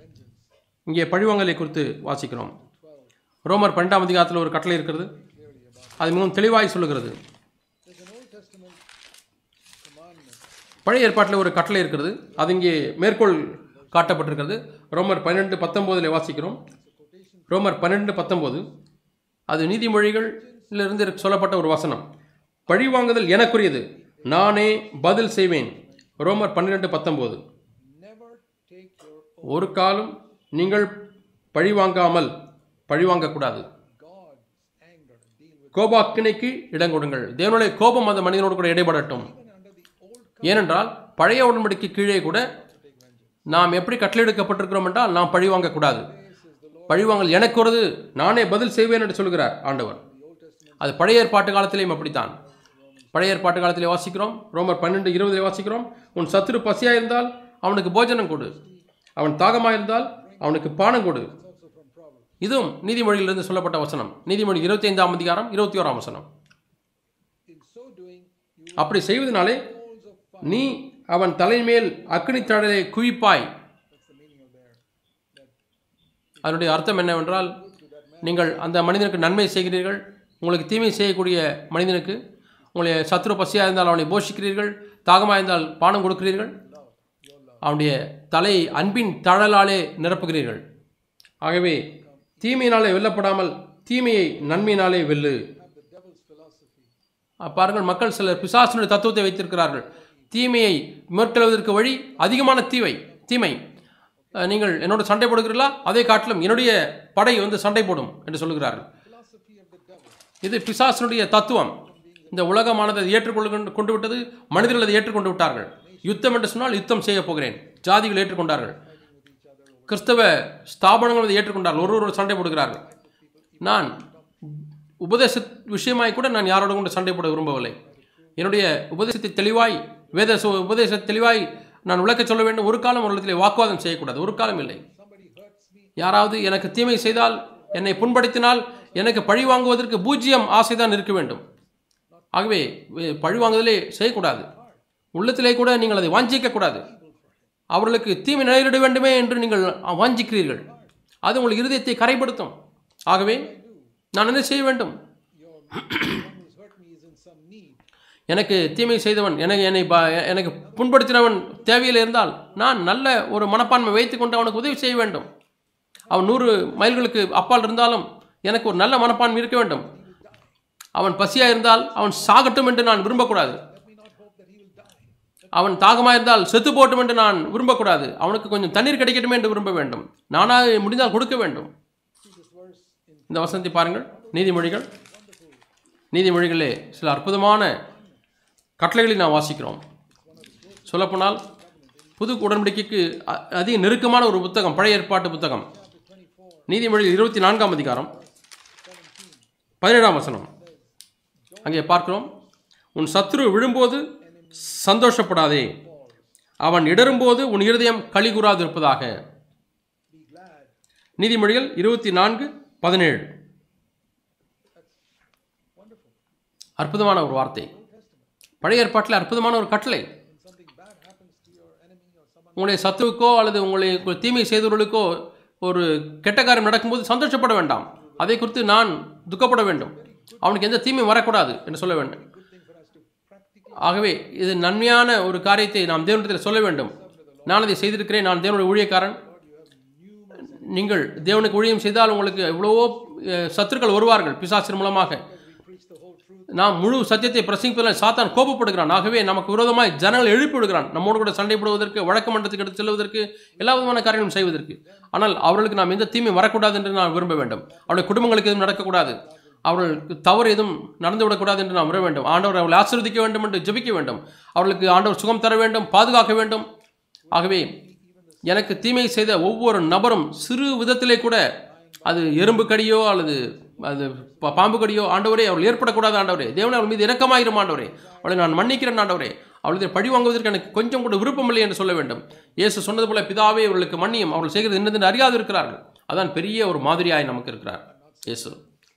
இங்கே பழிவாங்கலை குறித்து வாசிக்கிறோம் ரோமர் பன்னெண்டாம் அதிகாரத்தில் ஒரு கட்டளை இருக்கிறது அது மிகவும் தெளிவாய் சொல்லுகிறது There's an Old Testament commandment. பழைய ஏற்பாட்டில் ஒரு கட்டளை இருக்கிறது அது இங்கே மேற்கோள் காட்டப்பட்டிருக்கிறது ரோமர் பன்னெண்டு பத்தொம்போதில் வாசிக்கிறோம் ரோமர் பன்னெண்டு பத்தொம்போது அது நீதிமொழிகளிலிருந்து சொல்லப்பட்ட ஒரு வசனம் பழிவாங்குதல் எனக்குரியது நானே பதில் செய்வேன் ரோமர் பன்னிரெண்டு பத்தொம்போது Never take your ஒரு காலம் நீங்கள் பழிவாங்காமல் பழிவாங்கக்கூடாது God's anger. Deal with கோபாக்கினைக்கு இடம் கொடுங்கள் தேவனுடைய கோபம் அந்த மனிதனோடு கூட இடைபடட்டும் even under the old ஏனென்றால் பழைய உடன்படிக்கை கீழே கூட நாம் எப்படி கட்டளையிடப்பட்டிருக்கிறோம் என்றால் நாம் பழி வாங்கக்கூடாது பழிவாங்கல் எனக்கு வருது நானே பதில் செய்வேன் என்று சொல்கிறார் ஆண்டவர் அது பழைய ஏற்பாட்டு காலத்திலேயும் அப்படித்தான் பழைய ஏற்பாட்டு காலத்திலே வாசிக்கிறோம் ரோமர் பன்னெண்டு இருபதிலே வாசிக்கிறோம் உன் சத்துரு பசியாக இருந்தால் அவனுக்கு போஜனம் கொடு அவன் தாகமாக இருந்தால் அவனுக்கு பானம் கொடு also from Proverbs. இதுவும் நீதிமொழியிலிருந்து சொல்லப்பட்ட வசனம் நீதிமொழி இருபத்தி ஐந்தாம் அதிகாரம் இருபத்தி ஓராம் வசனம் In so doing, you அப்படி செய்வதனாலே coals of fire. நீ அவன் தலைமேல் அக்னி தடலை குவிப்பாய் That's the meaning of there. That அதனுடைய அர்த்தம் என்னவென்றால் நீங்கள் அந்த மனிதனுக்கு நன்மை செய்கிறீர்கள் உங்களுக்கு தீமை செய்யக்கூடிய மனிதனுக்கு உங்களை சத்ரு பசியாக இருந்தால் அவனை போஷிக்கிறீர்கள் தாகமாக இருந்தால் பானம் கொடுக்கிறீர்கள் அவனுடைய தலை அன்பின் தழலாலே நிரப்புகிறீர்கள் ஆகவே தீமையினாலே வெல்லப்படாமல் தீமையை நன்மையினாலே வெல்லு have the devil's philosophy. அஹ் பாருங்கள் மக்கள் சிலர் பிசாசனுடைய தத்துவத்தை வைத்திருக்கிறார்கள் தீமையை மேற்கொள்வதற்கு வழி அதிகமான தீவை தீமை அஹ் நீங்கள் என்னோட சண்டை போடுகிறீர்களா அதை காட்டிலும் என்னுடைய படை வந்து சண்டை போடும் என்று சொல்லுகிறார்கள் Philosophy of the devil. இது பிசாசனுடைய தத்துவம் இந்த உலகமானது அதை ஏற்றுக்கொண்டு கொண்டு விட்டது மனிதர்கள் அதை ஏற்றுக்கொண்டு விட்டார்கள் யுத்தம் என்று சொன்னால் யுத்தம் செய்ய போகிறேன் ஜாதிகள் ஏற்றுக்கொண்டார்கள் கிறிஸ்தவ ஸ்தாபனங்கள் அதை ஏற்றுக்கொண்டார்கள் ஒருவர் சண்டை போடுகிறார்கள் நான் உபதேச விஷயமாய் கூட நான் யாரோட கொண்டு சண்டை போட விரும்பவில்லை என்னுடைய உபதேசத்தை தெளிவாய் வேத சு- உபதேச தெளிவாய் நான் விளக்கச் சொல்ல வேண்டும் ஒரு காலம் ஒரு இடத்திலே வாக்குவாதம் செய்யக்கூடாது ஒரு காலம் இல்லை Somebody hurts me. யாராவது எனக்கு தீமை செய்தால் என்னை புண்படுத்தினால் எனக்கு பழி வாங்குவதற்கு பூஜ்ஜியம் ஆசைதான் இருக்க வேண்டும் ஆகவே வே- பழி வாங்குதலே செய்யக்கூடாது உள்ளத்திலே கூட நீங்கள் அதை வாஞ்சிக்கக்கூடாது அவர்களுக்கு தீமை நேரிட வேண்டுமே என்று நீங்கள் வாஞ்சிக்கிறீர்கள் அது உங்கள் இருதயத்தை கரைப்படுத்தும் ஆகவே நான் என்ன செய்ய வேண்டும் Your one who's hurt me is in some need. எனக்கு தீமை செய்தவன் எனக்கு என்னை ப- எனக்கு புண்படுத்தினவன் தேவையில் இருந்தால் நான் நல்ல ஒரு மனப்பான்மை வைத்துக்கொண்டு அவனுக்கு உதவி செய்ய வேண்டும் அவன் நூறு மைல்களுக்கு அப்பால் இருந்தாலும் எனக்கு ஒரு நல்ல மனப்பான்மை இருக்க வேண்டும் அவன் பசியாக இருந்தால் அவன் சாகட்டும் என்று நான் விரும்பக்கூடாது Let me not hope that he will die. அவன் தாகமாக இருந்தால் செத்து போட்டும் என்று நான் விரும்பக்கூடாது அவனுக்கு கொஞ்சம் தண்ணீர் கிடைக்கட்டுமே என்று விரும்ப வேண்டும் நானாக முடிந்தால் கொடுக்க வேண்டும் See this verse in இந்த வசனத்தை பாருங்கள் நீதிமொழிகள் நீதிமொழிகளே சில அற்புதமான கட்டளைகளை நாம் வாசிக்கிறோம் சொல்லப்போனால் புது உடன்படிக்கைக்கு அ- அதிக நெருக்கமான ஒரு புத்தகம் பழைய ஏற்பாட்டு புத்தகம் நீதிமொழி இருபத்தி நான்காம் அதிகாரம் பதினேழாம் வசனம் அங்கே பார்க்கிறோம் உன் சத்துரு விழும்போது சந்தோஷப்படாதே அவன் இடரும்போது உன் இருதயம் களிகூறாது இருப்பதாக be glad. நீதிமொழிகள் இருபத்தி நான்கு பதினேழு Wonderful. அற்புதமான ஒரு வார்த்தை பழைய ஏற்பாட்டில் அற்புதமான ஒரு கட்டளை When something bad happens to your enemy or someone, உங்களுடைய சத்துவுக்கோ அல்லது உங்களை உங்கள் தீமை செய்தவர்களுக்கோ ஒரு கெட்ட காரியம் நடக்கும்போது சந்தோஷப்பட வேண்டாம் அதை குறித்து நான் துக்கப்பட வேண்டும் அவனுக்கு எந்த தீமை வரக்கூடாது என்று சொல்ல வேண்டும் good thing for us to practically ஆகவே இது நன்மையான ஒரு காரியத்தை நாம் தேவனிடத்தில் சொல்ல வேண்டும் நான் அதை செய்திருக்கிறேன் நான் தேவனுடைய ஊழியக்காரன் நீங்கள் தேவனுக்கு ஊழியம் செய்தால் உங்களுக்கு எவ்வளவோ அஹ், சத்துருக்கள் வருவார்கள் பிசாசின் மூலமாக we preach the whole நாம் முழு சத்தியத்தை பிரசங்கிப்பதில் சாத்தான் கோபப்படுகிறான் ஆகவே நமக்கு விரோதமாய் ஜனங்கள் எழுப்பி விடுகிறான் நம்மோடு கூட சண்டை போடுவதற்கு வழக்கு மன்றத்துக்கு எடுத்து செல்வதற்கு எல்லா விதமான காரியங்களும் செய்வதற்கு ஆனால் அவர்களுக்கு நாம் எந்த தீமை வரக்கூடாது என்று நான் விரும்ப வேண்டும் அவருடைய குடும்பங்களுக்கு எதுவும் நடக்கக்கூடாது அவர்களுக்கு தவறு எதுவும் நடந்துவிடக்கூடாது என்று நாம் விரும்ப வேண்டும் ஆண்டவர் அவர்களை ஆசீர்வதிக்க வேண்டும் என்று ஜெபிக்க வேண்டும் அவர்களுக்கு ஆண்டவர் சுகம் தர வேண்டும் பாதுகாக்க வேண்டும் ஆகவே எனக்கு தீமை செய்த ஒவ்வொரு நபரும் சிறு விதத்திலே கூட அது எறும்பு கடியோ அல்லது அது பா- பாம்பு கடியோ ஆண்டவரே அவள் ஏற்படக்கூடாது ஆண்டவரே தேவனே அவள் மீது இரக்கமாயிரும் ஆண்டவரே அவளை நான் மன்னிக்கிறேன் ஆண்டவரே அவளை பழி வாங்குவதற்கு எனக்கு கொஞ்சம் கூட விருப்பமில்லை என்று சொல்ல வேண்டும் இயேசு சொன்னது போல பிதாவே அவர்களுக்கு மன்னியும் அவர்கள் செய்கிறது என்னதென்று அறியாது இருக்கிறார்கள் அதான் பெரிய ஒரு மாதிரியாய் நமக்கு இருக்கிறார் இயேசு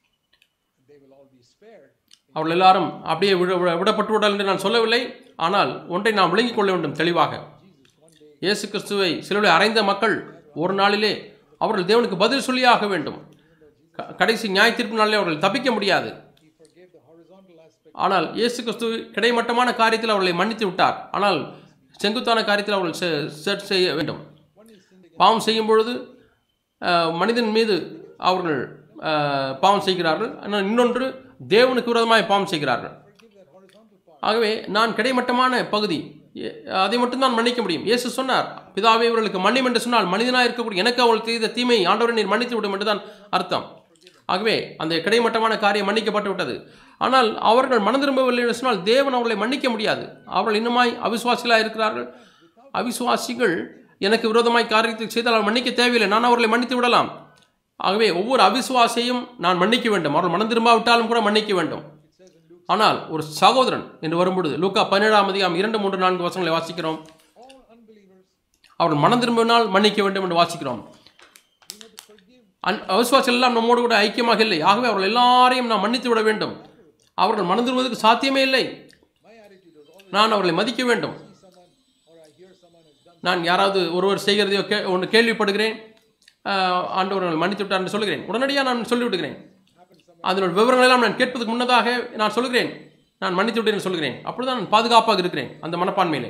they will all be spared. அவர்கள் எல்லாரும் அப்படியே விட விட- விடப்பட்டு விடல் என்று நான் சொல்லவில்லை ஆனால் ஒன்றை நாம் விளங்கிக் கொள்ள வேண்டும் தெளிவாக இயேசு கிறிஸ்துவை சிலுவையில் அறைந்த மக்கள் ஒரு நாளிலே அவர்கள் தேவனுக்கு பதில் சொல்லியே ஆக வேண்டும் க- கடைசி நியாய தீர்ப்பு நாளிலே அவர்கள் தப்பிக்க முடியாது He forgave the horizontal aspect. ஆனால் இயேசு கிறிஸ்து கிடைமட்டமான காரியத்தில் அவர்களை மன்னித்து விட்டார் ஆனால் செங்குத்தான காரியத்தில் அவர்கள் செ- செட் செய்ய வேண்டும் One is sin against பாவம் செய்யும் பொழுது அஹ், மனிதன் மீது அவர்கள் அஹ், பாவம் செய்கிறார்கள் ஆனால் இன்னொன்று தேவனுக்கு விரோதமாய் பாவம் செய்கிறார்கள் forgive that horizontal part. ஆகவே நான் கிடைமட்டமான பகுதி எ- அதை மட்டும் தான் மன்னிக்க முடியும் இயேசு சொன்னார் பிதாவே இவர்களுக்கு மன்னியும் என்று சொன்னால் மனிதனாக இருக்கக்கூடிய எனக்கு அவள் செய்த தீமை ஆண்டவரை நீர் மன்னித்து விடும் என்று தான் அர்த்தம் ஆகவே அந்த கிடைமட்டமான காரியம் மன்னிக்கப்பட்டு விட்டது ஆனால் அவர்கள் மனம் திரும்பவில்லை என்று சொன்னால் தேவன் அவர்களை மன்னிக்க முடியாது அவர்கள் இன்னுமாய் அவிசுவாசிகளாக இருக்கிறார்கள் அவிசுவாசிகள் எனக்கு விரோதமாய் காரியத்தை செய்தால் அவர் மன்னிக்க தேவையில்லை நான் அவர்களை மன்னித்து விடலாம் ஆகவே ஒவ்வொரு அவிசுவாசையும் நான் மன்னிக்க வேண்டும் அவர்கள் மனம் திரும்பாவிட்டாலும் கூட மன்னிக்க வேண்டும் ஆனால் ஒரு சகோதரன் என்று வரும்பொழுது லூக்கா பதினேழாம் அதிகாரம் இரண்டு மூன்று நான்கு வசனங்களை வாசிக்கிறோம் All unbelievers, அவர்கள் மனம் திரும்பினால் மன்னிக்க வேண்டும் என்று வாசிக்கிறோம் we have to forgive. அன் அவிசுவாசம் எல்லாம் நம்மோடு கூட ஐக்கியமாக இல்லை ஆகவே அவர்கள் எல்லாரையும் நாம் மன்னித்து விட வேண்டும் அவர்கள் மனம் திரும்புவதற்கு சாத்தியமே இல்லை My attitude was always நான் அவர்களை மதிக்க வேண்டும் see someone or I hear someone has done நான் யாராவது ஒருவர் செய்கிறதையோ கே ஒன்று கேள்விப்படுகிறேன் ஆஹ், ஆண்டவர்கள் மன்னித்து விட்டார் என்று சொல்கிறேன் உடனடியாக நான் சொல்லிவிடுகிறேன் அதனோட விவரங்கள் எல்லாம் நான் கேட்பதற்கு முன்னதாக நான் சொல்கிறேன் நான் மன்னித்து விட்டேன் என்று சொல்கிறேன் அப்பொழுது நான் பாதுகாப்பாக இருக்கிறேன் அந்த மனப்பான்மையிலே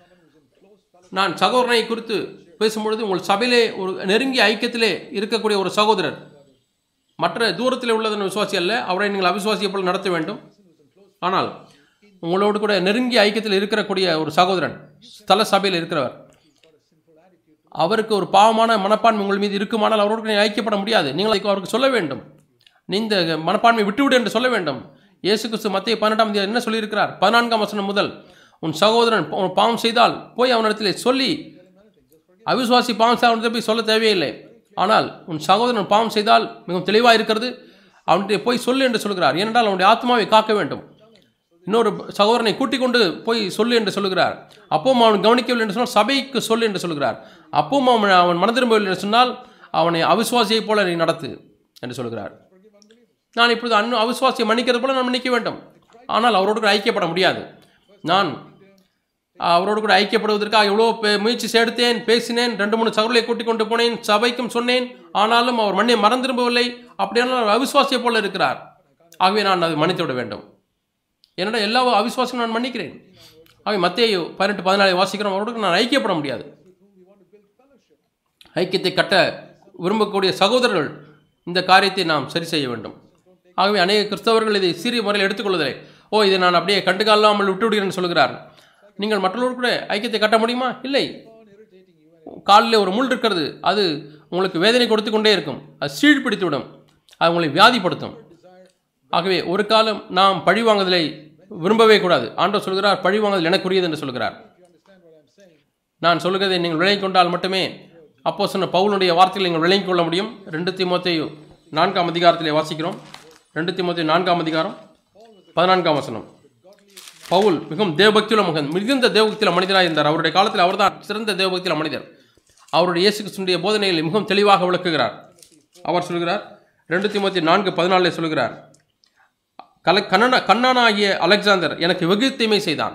நான் சகோதரனை குறித்து பேசும்பொழுது உங்கள் சபையிலே ஒரு நெருங்கிய ஐக்கியத்திலே இருக்கக்கூடிய ஒரு சகோதரர் மற்ற தூரத்தில் உள்ளதன் விசுவாசி அல்ல அவரை நீங்கள் அவிசுவாசியை போல் நடத்த வேண்டும் ஆனால் உங்களோடு கூட நெருங்கிய ஐக்கியத்தில் இருக்கக்கூடிய ஒரு சகோதரன் ஸ்தல சபையில் இருக்கிறவர் அவருக்கு ஒரு பாவமான மனப்பான்மை உங்கள் மீது இருக்குமானால் அவரோடு நீங்கள் ஐக்கியப்பட முடியாது நீங்கள் அதுக்கு அவருக்கு சொல்ல வேண்டும் நீ இந்த மனப்பான்மை விட்டுவிடு என்று சொல்ல வேண்டும் இயேசு கிறிஸ்து மத்திய பன்னெண்டாம் தேதி என்ன சொல்லியிருக்கிறார் பதினான்காம் வசனம் முதல் உன் சகோதரன் ஒரு பாவம் செய்தால் போய் அவனிடத்தில் சொல்லி அவிசுவாசி பாவம் செய்த போய் சொல்ல தேவையில்லை ஆனால் உன் சகோதரன் பாவம் செய்தால் மிகவும் தெளிவாக இருக்கிறது அவனுடைய போய் சொல்லு என்று சொல்கிறார் ஏனென்றால் அவனுடைய ஆத்மாவை காக்க வேண்டும் இன்னொரு சகோதரனை கூட்டிக் கொண்டு போய் சொல்லு என்று சொல்லுகிறார் அப்பவும் அவன் கவனிக்கவில்லை என்று சொன்னால் சபைக்கு சொல்லு என்று சொல்லுகிறார் அப்பவும் அவன் அவன் மனதிரும்பவில்லை என்று சொன்னால் அவனை அவிசுவாசியைப் போல நீ நடத்து என்று சொல்கிறார் நான் இப்பொழுது அன்னு அவிசுவாசியை மன்னிக்கிறது போல நான் மன்னிக்க வேண்டும் ஆனால் அவரோடு கூட ஐக்கியப்பட முடியாது நான் அவரோடு கூட ஐக்கியப்படுவதற்காக எவ்வளோ பே- முயற்சி எடுத்தேன் பேசினேன் ரெண்டு மூணு சகோதரர்களை கூட்டிக் கொண்டு போனேன் சபைக்கும் சொன்னேன் ஆனாலும் அவர் மண்ணை மறந்திரும்பவில்லை அப்படியானால் அவர் அவிசுவாசியை போல இருக்கிறார் ஆகவே நான் அதை மன்னித்து விட வேண்டும் என்னடா எல்லா அவிசுவாசமும் நான் மன்னிக்கிறேன் ஆகவே மத்தேயு பதினெட்டு பதினாலு வாசிக்கிறோம் அவரோடு நான் ஐக்கியப்பட முடியாது ஐக்கியத்தை கட்ட விரும்பக்கூடிய சகோதரர்கள் இந்த காரியத்தை நாம் சரி செய்ய வேண்டும் ஆகவே அநேக கிறிஸ்தவர்கள் இதை சிறிய முறையில் எடுத்துக்கொள்வதில்லை ஓ இதை நான் அப்படியே கண்டுக்காலாமல் விட்டு விடுகிறேன்னு சொல்கிறார் நீங்கள் மற்றவர்கள் கூட ஐக்கியத்தை கட்ட முடியுமா இல்லை காலில் ஒரு முள் இருக்கிறது அது உங்களுக்கு வேதனை கொடுத்து கொண்டே இருக்கும் அது சீழ்பிடித்து விடும் அது உங்களை வியாதிப்படுத்தும் ஆகவே ஒரு காலம் நாம் பழி வாங்குதலை விரும்பவே கூடாது ஆண்டவர் சொல்கிறார் பழி வாங்குதல் எனக்குரியது என்று சொல்கிறார் நான் சொல்லுகிறதை நீங்கள் விளங்கிக் கொண்டால் மட்டுமே அப்போ சொன்ன பவுலுடைய வார்த்தைகளை நீங்கள் விளங்கிக் கொள்ள முடியும் ரெண்டு திமுத்தையும் நான்காம் அதிகாரத்திலே வாசிக்கிறோம் ரெண்டு திமுத்தையும் நான்காம் அதிகாரம் பதினான்காம் வசனம் பவுல் மிகவும் தேவபக்தியுள்ள மகன் மிகுந்த தேவபக்தியுள்ள மனிதராக இருந்தார் அவருடைய காலத்தில் அவர்தான் சிறந்த தேவபக்தியுள்ள மனிதர் அவருடைய இயேசு கிறிஸ்துடைய போதனைகளை மிகவும் தெளிவாக விளக்குகிறார் அவர் சொல்கிறார் ரெண்டு திமுத்தி நான்கு பதினாலில் சொல்கிறார் கல கண்ணனா கண்ணனாகிய அலெக்சாந்தர் எனக்கு வெகு தீமை செய்தான்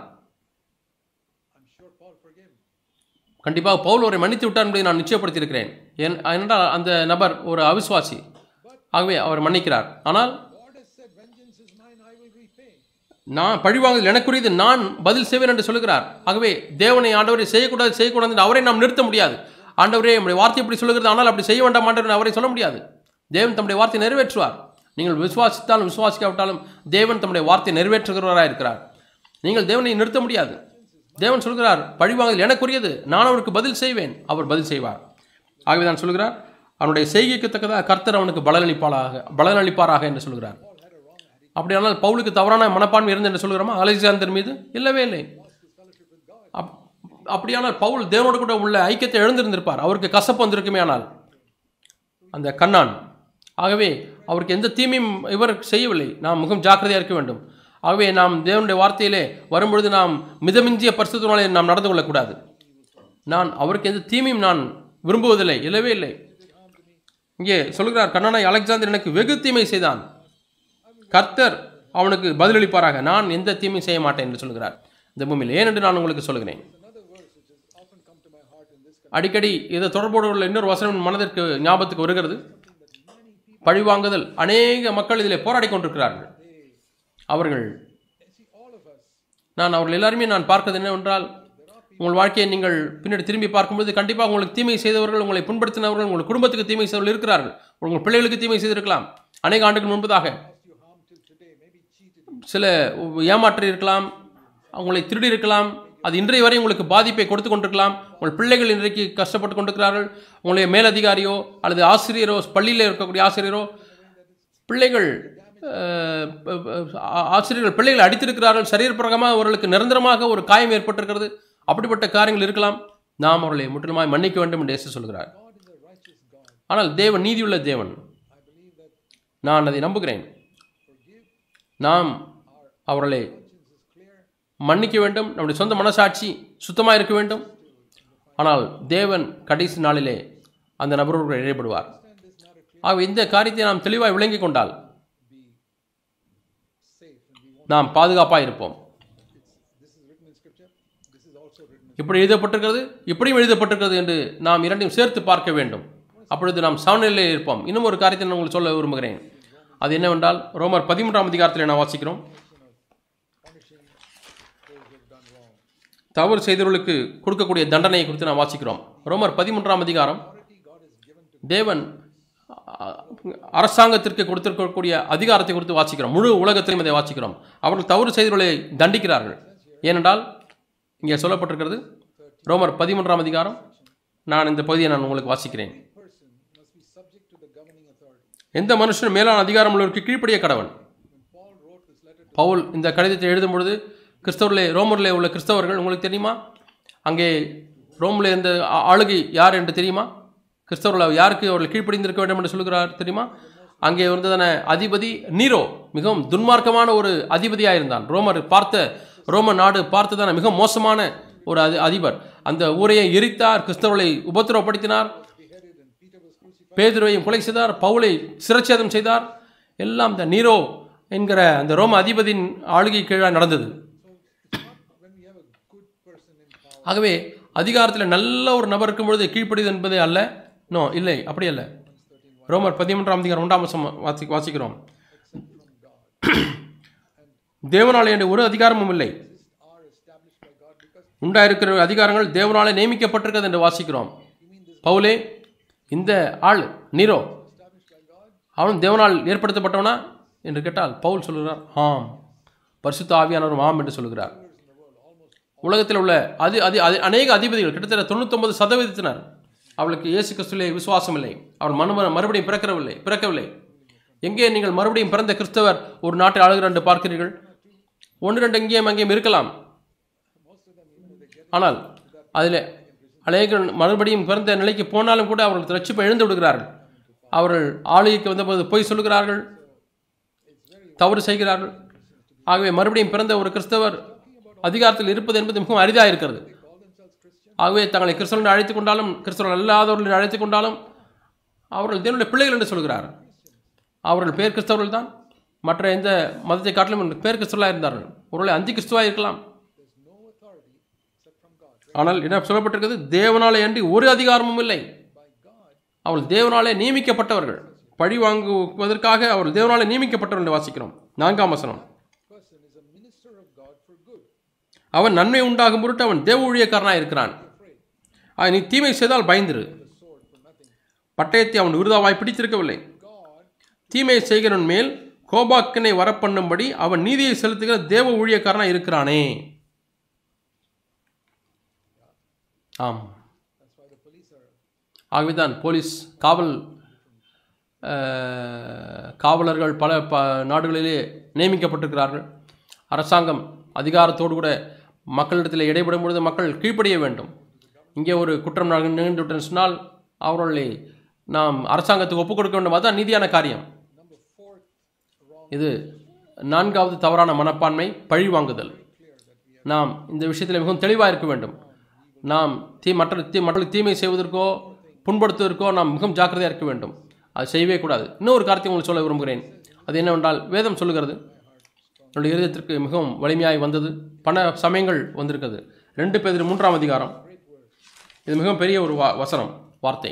I'm sure Paul forgave him. கண்டிப்பாக பவுல் அவரை மன்னித்து விட்டார் என்பதை நான் நிச்சயப்படுத்தியிருக்கிறேன் ஏன் ஏனென்றால் அந்த நபர் ஒரு அவிசுவாசி ஆகவே அவர் மன்னிக்கிறார் ஆனால் God has said, Vengeance is mine, I will repay. நான் பழிவாங்குதல் எனக்குரியது நான் பதில் செய்வேன் என்று சொல்லுகிறார் ஆகவே தேவனை ஆண்டவரை செய்யக்கூடாது செய்யக்கூடாது என்று அவரை நாம் நிறுத்த முடியாது ஆண்டவரே நம்முடைய வார்த்தை இப்படி சொல்லுகிறது ஆனால் அப்படி செய்ய வேண்டாம் ஆண்டவர் அவரை சொல்ல முடியாது தேவன் தம்முடைய வார்த்தை நிறைவேற்றுவார் நீங்கள் விசுவாசித்தாலும் விசுவாசிக்காவிட்டாலும் தேவன் தம்முடைய வார்த்தையை நிறைவேற்றுகிறவராக இருக்கிறார் நீங்கள் தேவனை நிறுத்த முடியாது தேவன் சொல்கிறார் பழிவாங்கல் எனக்குரியது நான் அவருக்கு பதில் செய்வேன் அவர் பதில் செய்வார் ஆகவே தான் சொல்கிறார் அவனுடைய செய்கைக்கு தக்கதாக கர்த்தர் அவனுக்கு பலனளிப்பாளாக பலனளிப்பாராக என்று சொல்கிறார் அப்படியானால் பவுலுக்கு தவறான மனப்பான்மை இருந்து என்று சொல்கிறோமா அலெக்சாந்தர் மீது இல்லவே இல்லை அப்- அப்படியானால் பவுல் தேவனோடு கூட உள்ள ஐக்கியத்தை எழுந்திருந்திருப்பார் அவருக்கு கசப்பு வந்திருக்குமே ஆனால் அந்த கண்ணான் ஆகவே அவருக்கு எந்த தீமையும் இவர் செய்யவில்லை நாம் முகம் ஜாக்கிரதையாக இருக்க வேண்டும் ஆகவே நாம் தேவனுடைய வார்த்தையிலே வரும்பொழுது நாம் மிதமிஞ்சிய பரிசுத்தினாலே நாம் நடந்து கொள்ளக்கூடாது நான் அவருக்கு எந்த தீமையும் நான் விரும்புவதில்லை இல்லவே இல்லை இங்கே சொல்கிறார் கண்ணனை அலெக்சாந்தர் எனக்கு வெகு தீமை செய்தான் கர்த்தர் அவனுக்கு பதிலளிப்பாராக நான் எந்த தீமையும் செய்ய மாட்டேன் என்று சொல்கிறார் இந்த பூமியில் ஏனென்று நான் உங்களுக்கு சொல்கிறேன் Another verse which has often come to my heart in this அடிக்கடி இதை தொடர்போடு உள்ள இன்னொரு வசனம் என் மனதிற்கு ஞாபகத்துக்கு வருகிறது பழிவாங்குதல் அநேக மக்கள் இதிலே போராடி கொண்டிருக்கிறார்கள் அவர்கள் see all of us நான் அவர்கள் எல்லாருமே நான் பார்க்கிறது என்னவென்றால் உங்கள் வாழ்க்கையை நீங்கள் பின்னாடி திரும்பி பார்க்கும்போது கண்டிப்பாக உங்களுக்கு தீமை செய்தவர்கள் உங்களை புண்படுத்தினவர்கள் உங்கள் குடும்பத்துக்கு தீமை செய்தவர்கள் இருக்கிறார்கள் உங்கள் பிள்ளைகளுக்கு தீமை செய்திருக்கலாம் அநேக ஆண்டுகள் முன்பதாக caused you harm till today, maybe cheated you. சில ஏமாற்றி இருக்கலாம் உங்களை திருடி இருக்கலாம் அது இன்றைய வரை உங்களுக்கு பாதிப்பை கொடுத்து கொண்டிருக்கலாம் உங்கள் பிள்ளைகள் இன்றைக்கு கஷ்டப்பட்டு கொண்டிருக்கிறார்கள் உங்களுடைய மேலதிகாரியோ அல்லது ஆசிரியரோ பள்ளியில் இருக்கக்கூடிய ஆசிரியரோ பிள்ளைகள் அஹ், ஆ- ஆசிரியர்கள் பிள்ளைகளை அடித்திருக்கிறார்கள் சரீரப்பிரகமாக அவர்களுக்கு நிரந்தரமாக ஒரு காயம் ஏற்பட்டிருக்கிறது அப்படிப்பட்ட காரியங்கள் இருக்கலாம் நாம் அவர்களை முற்றிலுமாய் மன்னிக்க வேண்டும் என்று இயேசு சொல்கிறார் God is a righteous God. ஆனால் தேவன் நீதியுள்ள தேவன் I believe that நான் அதை நம்புகிறேன் forgive, நாம் அவர்களை conscience is clear, மன்னிக்க வேண்டும் நம்முடைய சொந்த மனசாட்சி சுத்தமாக இருக்க வேண்டும் ஆனால் தேவன் கடைசி நாளிலே அந்த நபரோடு இடைப்படுவார் understand this not a clear, ஆக இந்த காரியத்தை நாம் தெளிவாய் விளங்கிக் கொண்டால் be safe, and we want நாம் பாதுகாப்பாக இருப்போம் it's, this is written in scripture, this is also written in இப்படி எழுதப்பட்டிருக்கிறது இப்படியும் எழுதப்பட்டிருக்கிறது என்று நாம் இரண்டையும் சேர்த்து பார்க்க வேண்டும் அப்பொழுது நாம் சமநிலையில் இருப்போம் இன்னும் ஒரு காரியத்தை நான் உங்களுக்கு சொல்ல விரும்புகிறேன் அது என்னவென்றால் ரோமர் பதிமூன்றாம் அதிகாரத்தில் நான் வாசிக்கிறோம் punishing those who have done wrong. தவறு செய்தவர்களுக்கு கொடுக்கக்கூடிய தண்டனையை குறித்து நாம் வாசிக்கிறோம் ரோமர் பதிமூன்றாம் அதிகாரம் Authority God has given to தேவன் அ- அரசாங்கத்திற்கு கொடுத்திருக்கக்கூடிய அதிகாரத்தை குறித்து வாசிக்கிறோம் முழு உலகத்திலும் இதை வாசிக்கிறோம் அவர்கள் தவறு செய்தவர்களை தண்டிக்கிறார்கள் ஏனென்றால் இங்கே சொல்லப்பட்டிருக்கிறது ரோமர் பதிமூன்றாம் அதிகாரம் நான் இந்த பகுதியை நான் உங்களுக்கு வாசிக்கிறேன் person must be subject to the governing authority. எந்த மனுஷன் மேலான அதிகாரம் உள்ளவருக்கு கீழ்ப்படிய கடவன் When Paul wrote this letter to Pavul இந்த கடிதத்தை எழுதும் பொழுது கிறிஸ்தவர்களே ரோமரிலே உள்ள கிறிஸ்தவர்கள் உங்களுக்கு தெரியுமா அங்கே ரோமில் இருந்த ஆ- ஆளுகை யார் என்று தெரியுமா கிறிஸ்தவர்கள் யாருக்கு அவர்கள் கீழ்ப்படிந்திருக்க வேண்டும் என்று சொல்கிறார் தெரியுமா அங்கே இருந்ததான அதிபதி நீரோ மிகவும் துன்மார்க்கமான ஒரு அதிபதியாக இருந்தான் ரோமர் பார்த்த ரோம நாடு பார்த்ததான மிக மோசமான ஒரு அதி அதிபர் அந்த ஊரையை எரித்தார் கிறிஸ்தவர்களை உபத்திரவப்படுத்தினார் beheaded and Peter was crucified. பேதுருவையும் கொலை செய்தார் பவுலை சிரச்சேதம் செய்தார் எல்லாம் இந்த நீரோ என்கிற அந்த ரோம அதிபதியின் ஆளுகை கீழே நடந்தது So it's not when we have a good person in power, ஆகவே அதிகாரத்தில் நல்ல ஒரு நபர் இருக்கும் பொழுது கீழ்ப்படிது என்பதே அல்ல நோ இல்லை அப்படி அல்ல ரோமர் பதிமூன்றாம் அதிகாரம் ஒன்றாம் வசம் வாசி வாசிக்கிறோம் except from God. தேவனாலே என்ற ஒரு அதிகாரமும் இல்லை Exist are established by God because உண்டாயிருக்கிற அதிகாரங்கள் தேவனாலே நியமிக்கப்பட்டிருக்கிறது என்று வாசிக்கிறோம் you mean this பவுலே இந்த ஆள் நீரோ established by God? அவன் தேவனால் ஏற்படுத்தப்பட்டவனா என்று கேட்டால் பவுல் சொல்கிறார் ஆம் பரிசுத்த ஆவியானவரும் ஆம் என்று சொல்கிறார் உலகத்தில் உள்ள அதி அதி அதி அநேக அதிபதிகள் கிட்டத்தட்ட தொண்ணூத்தொன்பது சதவீதத்தினர் அவளுக்கு இயேசு கிறிஸ்துவிலே விசுவாசம் இல்லை அவர் மனு மறுபடியும் பிறக்கவில்லை பிறக்கவில்லை எங்கே நீங்கள் மறுபடியும் பிறந்த கிறிஸ்தவர் ஒரு நாட்டை ஆளுகிறார் என்று பார்க்கிறீர்கள் ஒன்று ரெண்டு இங்கேயும் அங்கேயும் இருக்கலாம் ஆனால் அதில் அநேக மறுபடியும் பிறந்த நிலைக்கு போனாலும் கூட அவர்கள் ரட்சிப்பை எழுந்து விடுகிறார்கள் அவர்கள் ஆளுகைக்கு வந்தபோது பொய் சொல்லுகிறார்கள் தவறு செய்கிறார்கள் ஆகவே மறுபடியும் பிறந்த ஒரு கிறிஸ்தவர் அதிகாரத்தில் இருப்பது என்பது மிகவும் அரிதாக இருக்கிறது ஆகவே தங்களை கிறிஸ்தவர்கள் அழைத்துக் கொண்டாலும் கிறிஸ்தவர்கள் அல்லாதவர்கள் அழைத்துக் கொண்டாலும் அவர்கள் தேவனுடைய பிள்ளைகள் என்று சொல்கிறார் அவர்கள் பேர் கிறிஸ்தவர்கள் தான் மற்ற எந்த மதத்தை காட்டிலும் பேர் கிறிஸ்தவர்களாக இருந்தார்கள் ஒருவேளை அந்தி கிறிஸ்துவாக இருக்கலாம் There's no authority except from God. ஆனால் என்ன சொல்லப்பட்டிருக்கிறது தேவனாலே அன்றி ஒரு அதிகாரமும் இல்லை By God, அவர்கள் தேவனாலே நியமிக்கப்பட்டவர்கள் பழி வாங்குவதற்காக அவர்கள் தேவனாலே நியமிக்கப்பட்டவர்கள் என்று வாசிக்கிறோம் நான்காம் வசனம் person is a minister of God for good. அவன் நன்மை உண்டாகும் பொருட்டு அவன் தேவ ஊழியக்காரனாக இருக்கிறான் Afraid. ஆக நீ தீமை செய்தால் பயந்துரு The sword for nothing. பட்டயத்தை அவன் விருதாவாய் பிடித்திருக்கவில்லை God தீமை செய்கிறவன் மேல் கோபாக்கினை வரப்பண்ணும்படி அவன் நீதியை செலுத்துகிற தேவ ஊழியக்காரனாக இருக்கிறானே ஆம் That's why the police are ஆகவேதான் போலீஸ் காவல் அஹ், காவலர்கள் பல ப நாடுகளிலே நியமிக்கப்பட்டிருக்கிறார்கள் அரசாங்கம் அதிகாரத்தோடு கூட மக்களிடத்தில் இடைபடும் பொழுது மக்கள் கீழ்ப்படிய வேண்டும் இங்கே ஒரு குற்றம் நட- நிகழ்ந்து விட்டேன்னு சொன்னால் அவர்களை நாம் அரசாங்கத்துக்கு ஒப்புக் கொடுக்க வேண்டும் அதுதான் நீதியான காரியம் number fourth wrong இது நான்காவது தவறான மனப்பான்மை பழி வாங்குதல் clear that we are நாம் இந்த விஷயத்தில் மிகவும் தெளிவாக இருக்க வேண்டும் நாம் தீ மற்ற தீ மற்றவர்களுக்கு தீமை செய்வதற்கோ புண்படுத்துவதற்கோ நாம் மிகவும் ஜாக்கிரதையாக இருக்க வேண்டும் அது செய்யவே கூடாது இன்னொரு காரியத்தை உங்களுக்கு சொல்ல விரும்புகிறேன் அது என்னவென்றால் வேதம் சொல்லுகிறது என்னுடைய இருதயத்திற்கு மிகவும் வலிமையாய் வந்தது பல சமயங்கள் வந்திருக்கிறது ரெண்டு பேர் மூன்றாம் அதிகாரம் இது மிகவும் பெரிய ஒரு வா வசனம் வார்த்தை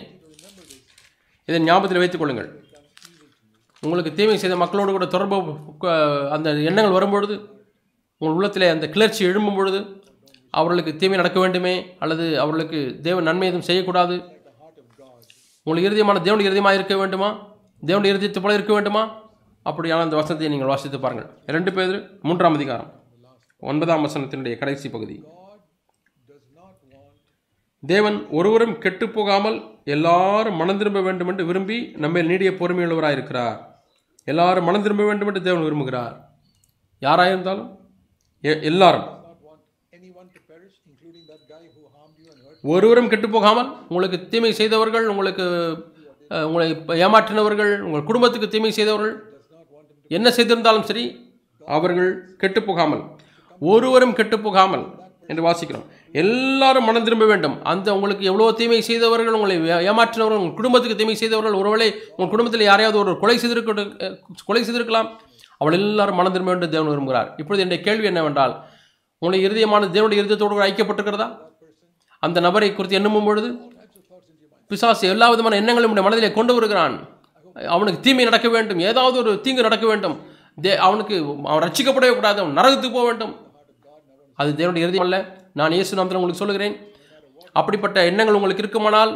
இதை ஞாபகத்தில் வைத்துக் கொள்ளுங்கள் உங்களுக்கு தீமை செய்த மக்களோடு கூட தொடர்பு அஹ், அந்த எண்ணங்கள் வரும்பொழுது உங்கள் உள்ளத்திலே அந்த கிளர்ச்சி எழும்பும் பொழுது அவர்களுக்கு தீமை நடக்க வேண்டுமே அல்லது அவர்களுக்கு தேவ நன்மை எதுவும் செய்யக்கூடாது உங்களுக்கு இறுதியமான தேவனுடைய இறுதியமாக இருக்க வேண்டுமா தேவனுடைய இறுதியத்தை போல இருக்க வேண்டுமா அப்படியான அந்த வசனத்தை நீங்கள் வாசித்து பாருங்கள் ரெண்டு பேர் மூன்றாம் அதிகாரம் ஒன்பதாம் வசனத்தினுடைய கடைசி பகுதி God does not want தேவன் ஒருவரும் கெட்டு போகாமல் எல்லாரும் மனம் திரும்ப வேண்டும் என்று விரும்பி நம்ம நீடிய பொறுமையுள்ளவராக இருக்கிறார் எல்லாரும் மனம் திரும்ப வேண்டும் என்று தேவன் விரும்புகிறார் யாராயிருந்தாலும் எ- எல்லாரும் does not want anyone to perish, including that guy who harmed you and hurt ஒருவரும் கெட்டு போகாமல் உங்களுக்கு தீமை செய்தவர்கள் உங்களுக்கு அஹ், உங்களை ஏமாற்றினவர்கள் உங்கள் குடும்பத்துக்கு தீமை செய்தவர்கள் does not want him to என்ன செய்திருந்தாலும் சரி அவர்கள் கெட்டு போகாமல் ஒருவரும் கெட்டு போகாமல் என்று வாசிக்கிறோம் எல்லாரும் மனம் திரும்ப வேண்டும் அந்த உங்களுக்கு எவ்வளோ தீமை செய்தவர்கள் உங்களை ஏ- ஏமாற்றினவர்கள் உங்கள் குடும்பத்துக்கு தீமை செய்தவர்கள் ஒருவேளை உங்கள் குடும்பத்தில் யாரையாவது ஒரு கொலை செய்திருக்க அஹ், கொலை செய்திருக்கலாம் அவள் எல்லாரும் மனம் திரும்ப வேண்டும் தேவன் விரும்புகிறார் இப்பொழுது என்னுடைய கேள்வி என்னவென்றால் உங்களுடைய இருதயமான தேவனுடைய இருதயத்தோடு கூட ஐக்கியப்பட்டிருக்கிறதா அந்த நபரை குறித்து எண்ணும் பொழுது பிசாசு எல்லா விதமான எண்ணங்களும் உடைய மனதிலே கொண்டு வருகிறான் அவனுக்கு தீமை நடக்க வேண்டும் ஏதாவது ஒரு தீங்கு நடக்க வேண்டும் தே அவனுக்கு அவன் ரட்சிக்கப்படவே கூடாது அவன் நரகத்துக்கு போக வேண்டும் அது தேவனுடைய இறுதி அல்ல நான் இயேசு நாமத்தில் உங்களுக்கு சொல்லுகிறேன் அப்படிப்பட்ட எண்ணங்கள் உங்களுக்கு இருக்குமானால்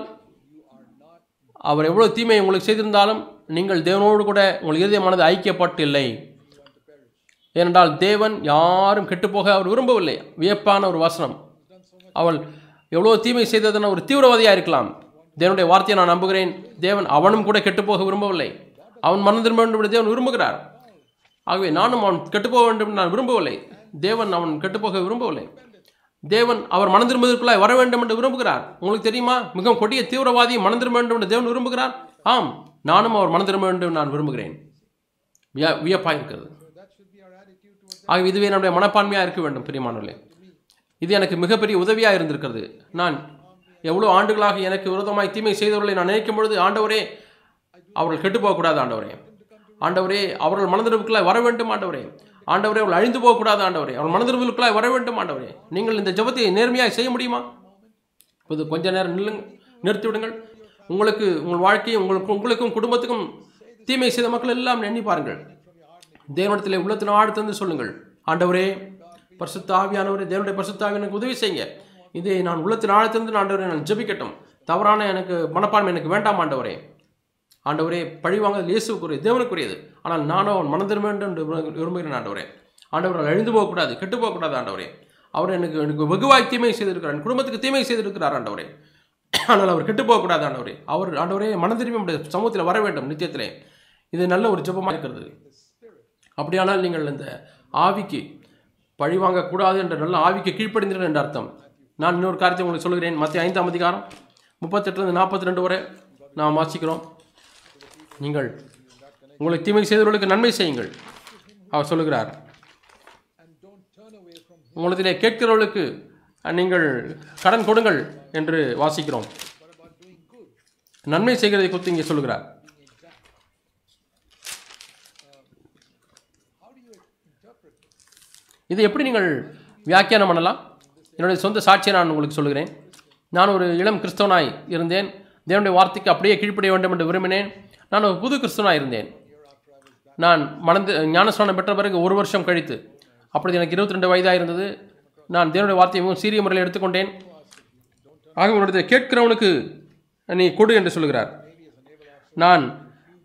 அவர் எவ்வளவு தீமை உங்களுக்கு செய்திருந்தாலும் நீங்கள் தேவனோடு கூட உங்கள் இருதயமானது ஐக்கியப்பட்டு இல்லை ஏனென்றால் தேவன் யாரும் கெட்டுப்போக அவர் விரும்பவில்லை வியப்பான ஒரு வசனம் அவள் எவ்வளோ தீமை செய்ததன ஒரு தீவிரவாதியாக இருக்கலாம் தேவனுடைய வார்த்தையை நான் நம்புகிறேன் தேவன் அவனும் கூட கெட்டுப்போக விரும்பவில்லை அவன் மனம் திரும்ப வேண்டும் என்று தேவன் விரும்புகிறார் ஆகவே நானும் அவன் கெட்டுப்போக வேண்டும் என்று நான் விரும்பவில்லை தேவன் அவன் கெட்டுப்போக விரும்பவில்லை தேவன் அவர் மனம் திரும்புவதற்குள்ளாய் வர வேண்டும் என்று விரும்புகிறார் உங்களுக்கு தெரியுமா மிகவும் கொடிய தீவிரவாதி மனம் திரும்ப வேண்டும் என்று தேவன் விரும்புகிறார் ஆம் நானும் அவர் மனம் திரும்ப வேண்டும் என்று நான் விரும்புகிறேன் விய வியப்பாக இருக்கிறது So that should be our attitude towards ஆகவே இதுவே நம்முடைய மனப்பான்மையாக இருக்க வேண்டும் பிரியமானவர்களே இது எனக்கு மிகப்பெரிய உதவியாக இருந்திருக்கிறது நான் எவ்வளோ ஆண்டுகளாக எனக்கு விரோதமாய் தீமை செய்தவர்களை நான் நினைக்கும் பொழுது ஆண்டவரே அவர்கள் கெட்டு போகக்கூடாது ஆண்டவரே ஆண்டவரே அவர்கள் மனதிற்குள்ளாய் வர வேண்டும் ஆண்டவரே ஆண்டவரே அவர்கள் அழிந்து போகக்கூடாது ஆண்டவரே அவர்கள் மனதிற்குள்ளாய் வர வேண்டும் ஆண்டவரே நீங்கள் இந்த ஜெபத்தை நேர்மையாக செய்ய முடியுமா இப்போது கொஞ்ச நேரம் நில்லுங்க நிறுத்தி விடுங்கள் உங்களுக்கு உங்கள் வாழ்க்கை உங்களுக்கு உங்களுக்கும் குடும்பத்துக்கும் தீமை செய்த மக்கள் எல்லாம் எண்ணி பாருங்கள் தேவனிடத்தில் உள்ளத்தின் ஆழ்த்தந்து சொல்லுங்கள் ஆண்டவரே பரிசுத்த ஆவியானவரே தேவனுடைய பரிசுத்த ஆவி எனக்கு உதவி செய்யுங்க இதை நான் உள்ளத்தின் ஆழ்த்தந்து ஆண்டவரே நான் ஜெபிக்கட்டும் தவறான எனக்கு மனப்பான்மை எனக்கு வேண்டாம் ஆண்டவரே ஆண்டவரே பழிவாங்க இயேசுக்குரியது தேவனுக்குரியது ஆனால் நானும் அவன் மனம் திரும்ப வேண்டும் என்று விரு- விரும்புகிறேன் ஆண்டவரே ஆண்டவர் அவர் அழிந்து போகக்கூடாது கெட்டு போகக்கூடாது ஆண்டவரே அவர் எனக்கு எனக்கு வெகுவாய் தீமை செய்திருக்கிறார் என் குடும்பத்துக்கு தீமை செய்திருக்கிறார் ஆண்டவரே ஆனால் அவர் கெட்டு போகக்கூடாது ஆண்டவரே அவர் ஆண்டவரே மனம் திரும்பி நம்முடைய சமூகத்தில் வர வேண்டும் நித்தியத்திலே இது நல்ல ஒரு ஜெபமாக இருக்கிறது அப்படியானால் நீங்கள் இந்த ஆவிக்கு பழி வாங்கக்கூடாது என்ற நல்ல ஆவிக்கு கீழ்ப்படிந்தீர்கள் என்ற அர்த்தம் நான் இன்னொரு காரியத்தை உங்களுக்கு சொல்கிறேன் மத்திய ஐந்தாம் அதிகாரம் முப்பத்தெட்டுலேருந்து நாற்பத்தி ரெண்டு வரை நாம் வாசிக்கிறோம் நீங்கள் உங்களுக்கு தீமை செய்தவர்களுக்கு நன்மை செய்யுங்கள் அவர் சொல்லுகிறார் and don't turn away from him. உங்களிடத்திலே கேட்கிறவர்களுக்கு நீங்கள் கடன் கொடுங்கள் என்று வாசிக்கிறோம் What about doing good? நன்மை செய்கிறதை குறித்து இங்கே சொல்லுகிறார் Being exact. Um, how do you interpret this? இதை எப்படி நீங்கள் வியாக்கியானம் பண்ணலாம் என்னுடைய சொந்த சாட்சியை நான் உங்களுக்கு சொல்கிறேன் நான் ஒரு இளம் கிறிஸ்தவனாய் இருந்தேன் தேவனுடைய வார்த்தைக்கு அப்படியே கீழ்ப்படிய வேண்டும் என்று விரும்பினேன் நான் ஒரு புது கிறிஸ்தவனாய் இருந்தேன் நான் மணந்து ஞானஸ்நானம் பெற்ற பிறகு ஒரு வருஷம் கழித்து அப்பொழுது எனக்கு இருபத்தி ரெண்டு வயதாக இருந்தது நான் தேவனுடைய வார்த்தையை மிகவும் சீரிய முறையில் எடுத்துக்கொண்டேன் ஆக உன்னுடைய கேட்கிறவனுக்கு நீ கொடு என்று சொல்கிறார் நான்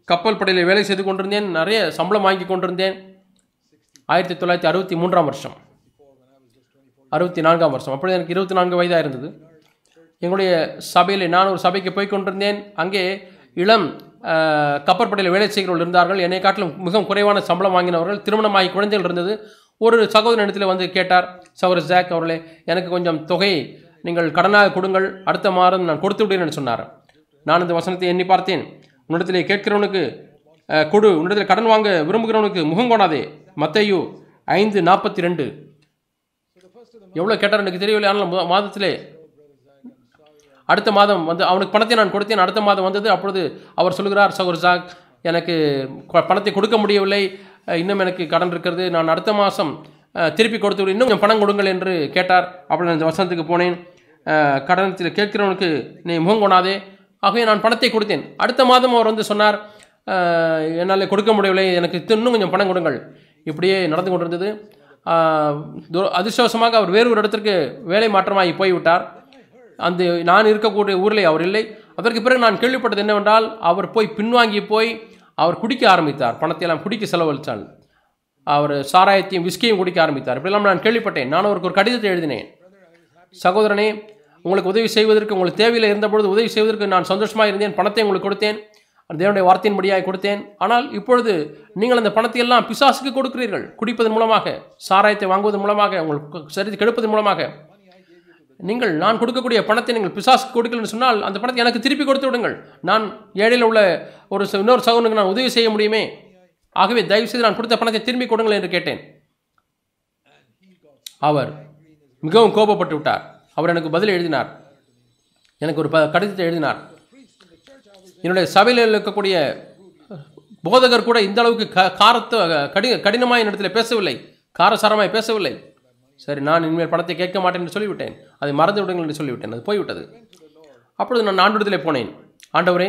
கப்பல் படையில் வேலை செய்து கொண்டிருந்தேன் நிறைய சம்பளம் வாங்கி கொண்டிருந்தேன் ஆயிரத்தி தொள்ளாயிரத்தி அறுபத்தி மூன்றாம் வருஷம் அறுபத்தி நான்காம் வருஷம் அப்பொழுது எனக்கு இருபத்தி நான்கு வயதாக இருந்தது எங்களுடைய சபையில் நான் ஒரு சபைக்கு போய் கொண்டிருந்தேன் அங்கே இளம் அஹ், கப்பற்படையில் வேலை செய்கிறவர்கள் இருந்தார்கள் என்னை காட்டிலும் மிகவும் குறைவான சம்பளம் வாங்கினவர்கள் திருமணமாகி குழந்தைகள் இருந்தது ஒரு சகோதரன் இடத்துல வந்து கேட்டார் சகோதரர் ஜாக் அவர்களே எனக்கு கொஞ்சம் தொகை நீங்கள் கடனாக கொடுங்கள் அடுத்த மாதம் நான் கொடுத்து விடுகிறேன் சொன்னார் நான் இந்த வசனத்தை எண்ணி பார்த்தேன் உன்னிடத்திலே கேட்கிறவனுக்கு அஹ், கொடு உன்னிடத்தில் கடன் வாங்க விரும்புகிறவனுக்கு முகம் கொடாதே மத்தையு ஐந்து நாற்பத்தி ரெண்டு எவ்வளோ கேட்டார் எனக்கு தெரியவில்லை ஆனால் மு- மாதத்திலே அடுத்த மாதம் வந்து அவனுக்கு பணத்தை நான் கொடுத்தேன் அடுத்த மாதம் வந்தது அப்பொழுது அவர் சொல்கிறார் சகோர் ஜாக் எனக்கு கொ- பணத்தை கொடுக்க முடியவில்லை அஹ், இன்னும் எனக்கு கடன் இருக்கிறது நான் அடுத்த மாதம் அஹ், திருப்பி கொடுத்து விடு இன்னும் கொஞ்சம் பணம் கொடுங்கள் என்று கேட்டார் அப்படி நான் இந்த வசனத்துக்கு போனேன் அஹ், கடனத்தில் கேட்கிறவனுக்கு நீ முகம் கொணாதே ஆகவே நான் பணத்தை கொடுத்தேன் அடுத்த மாதம் அவர் வந்து சொன்னார் அஹ், என்னால் கொடுக்க முடியவில்லை எனக்கு இன்னும் கொஞ்சம் பணம் கொடுங்கள் இப்படியே நடந்து கொண்டிருந்தது ஆஹ், துர- அதிர்ஷ்டவசமாக அவர் வேறு ஒரு இடத்திற்கு வேலை மாற்றமாகி போய்விட்டார் அந்த நான் இருக்கக்கூடிய ஊரில் அவர் இல்லை அதற்கு பிறகு நான் கேள்விப்பட்டது என்னவென்றால் அவர் போய் பின்வாங்கி போய் அவர் குடிக்க ஆரம்பித்தார் பணத்தை எல்லாம் குடிக்க செலவழித்தால் அவர் சாராயத்தையும் விஸ்கியும் குடிக்க ஆரம்பித்தார் இப்படியெல்லாம் நான் கேள்விப்பட்டேன் நான் அவருக்கு ஒரு கடிதத்தை எழுதினேன் சகோதரனே உங்களுக்கு உதவி செய்வதற்கு உங்களுக்கு தேவையில் இருந்தபொழுது உதவி செய்வதற்கு நான் சந்தோஷமாக இருந்தேன் பணத்தை உங்களுக்கு கொடுத்தேன் அந்த தேவனுடைய வார்த்தையின்படியாக கொடுத்தேன் ஆனால் இப்பொழுது நீங்கள் அந்த பணத்தை எல்லாம் பிசாசுக்கு கொடுக்கிறீர்கள் குடிப்பதன் மூலமாக சாராயத்தை வாங்குவதன் மூலமாக உங்களுக்கு சரி கெடுப்பதன் மூலமாக நீங்கள் நான் கொடுக்கக்கூடிய பணத்தை நீங்கள் பிசாசுக்கு கொடுக்கலன்னு சொன்னால் அந்த பணத்தை எனக்கு திருப்பி கொடுத்து விடுங்கள் நான் ஏழையில் உள்ள ஒரு ச- இன்னொரு சகோதரனுக்கு நான் உதவி செய்ய முடியுமே ஆகவே தயவு செய்து நான் கொடுத்த பணத்தை திரும்பி கொடுங்கள் என்று கேட்டேன் அவர் மிகவும் கோபப்பட்டு விட்டார் அவர் எனக்கு பதில் எழுதினார் எனக்கு ஒரு ப கடிதத்தை எழுதினார் என்னுடைய சபையில் இருக்கக்கூடிய போதகர் கூட இந்த அளவுக்கு க காரத்து கடி கடினமாக என்னிடத்தில் பேசவில்லை காரசாரமாய் பேசவில்லை சரி நான் இனிமேல் பணத்தை கேட்க மாட்டேன் என்று சொல்லிவிட்டேன் அதை மறந்து விடுங்கள் என்று சொல்லிவிட்டேன் அது போய்விட்டது அப்பொழுது நான் ஆண்டவரத்திலே போனேன் ஆண்டவரே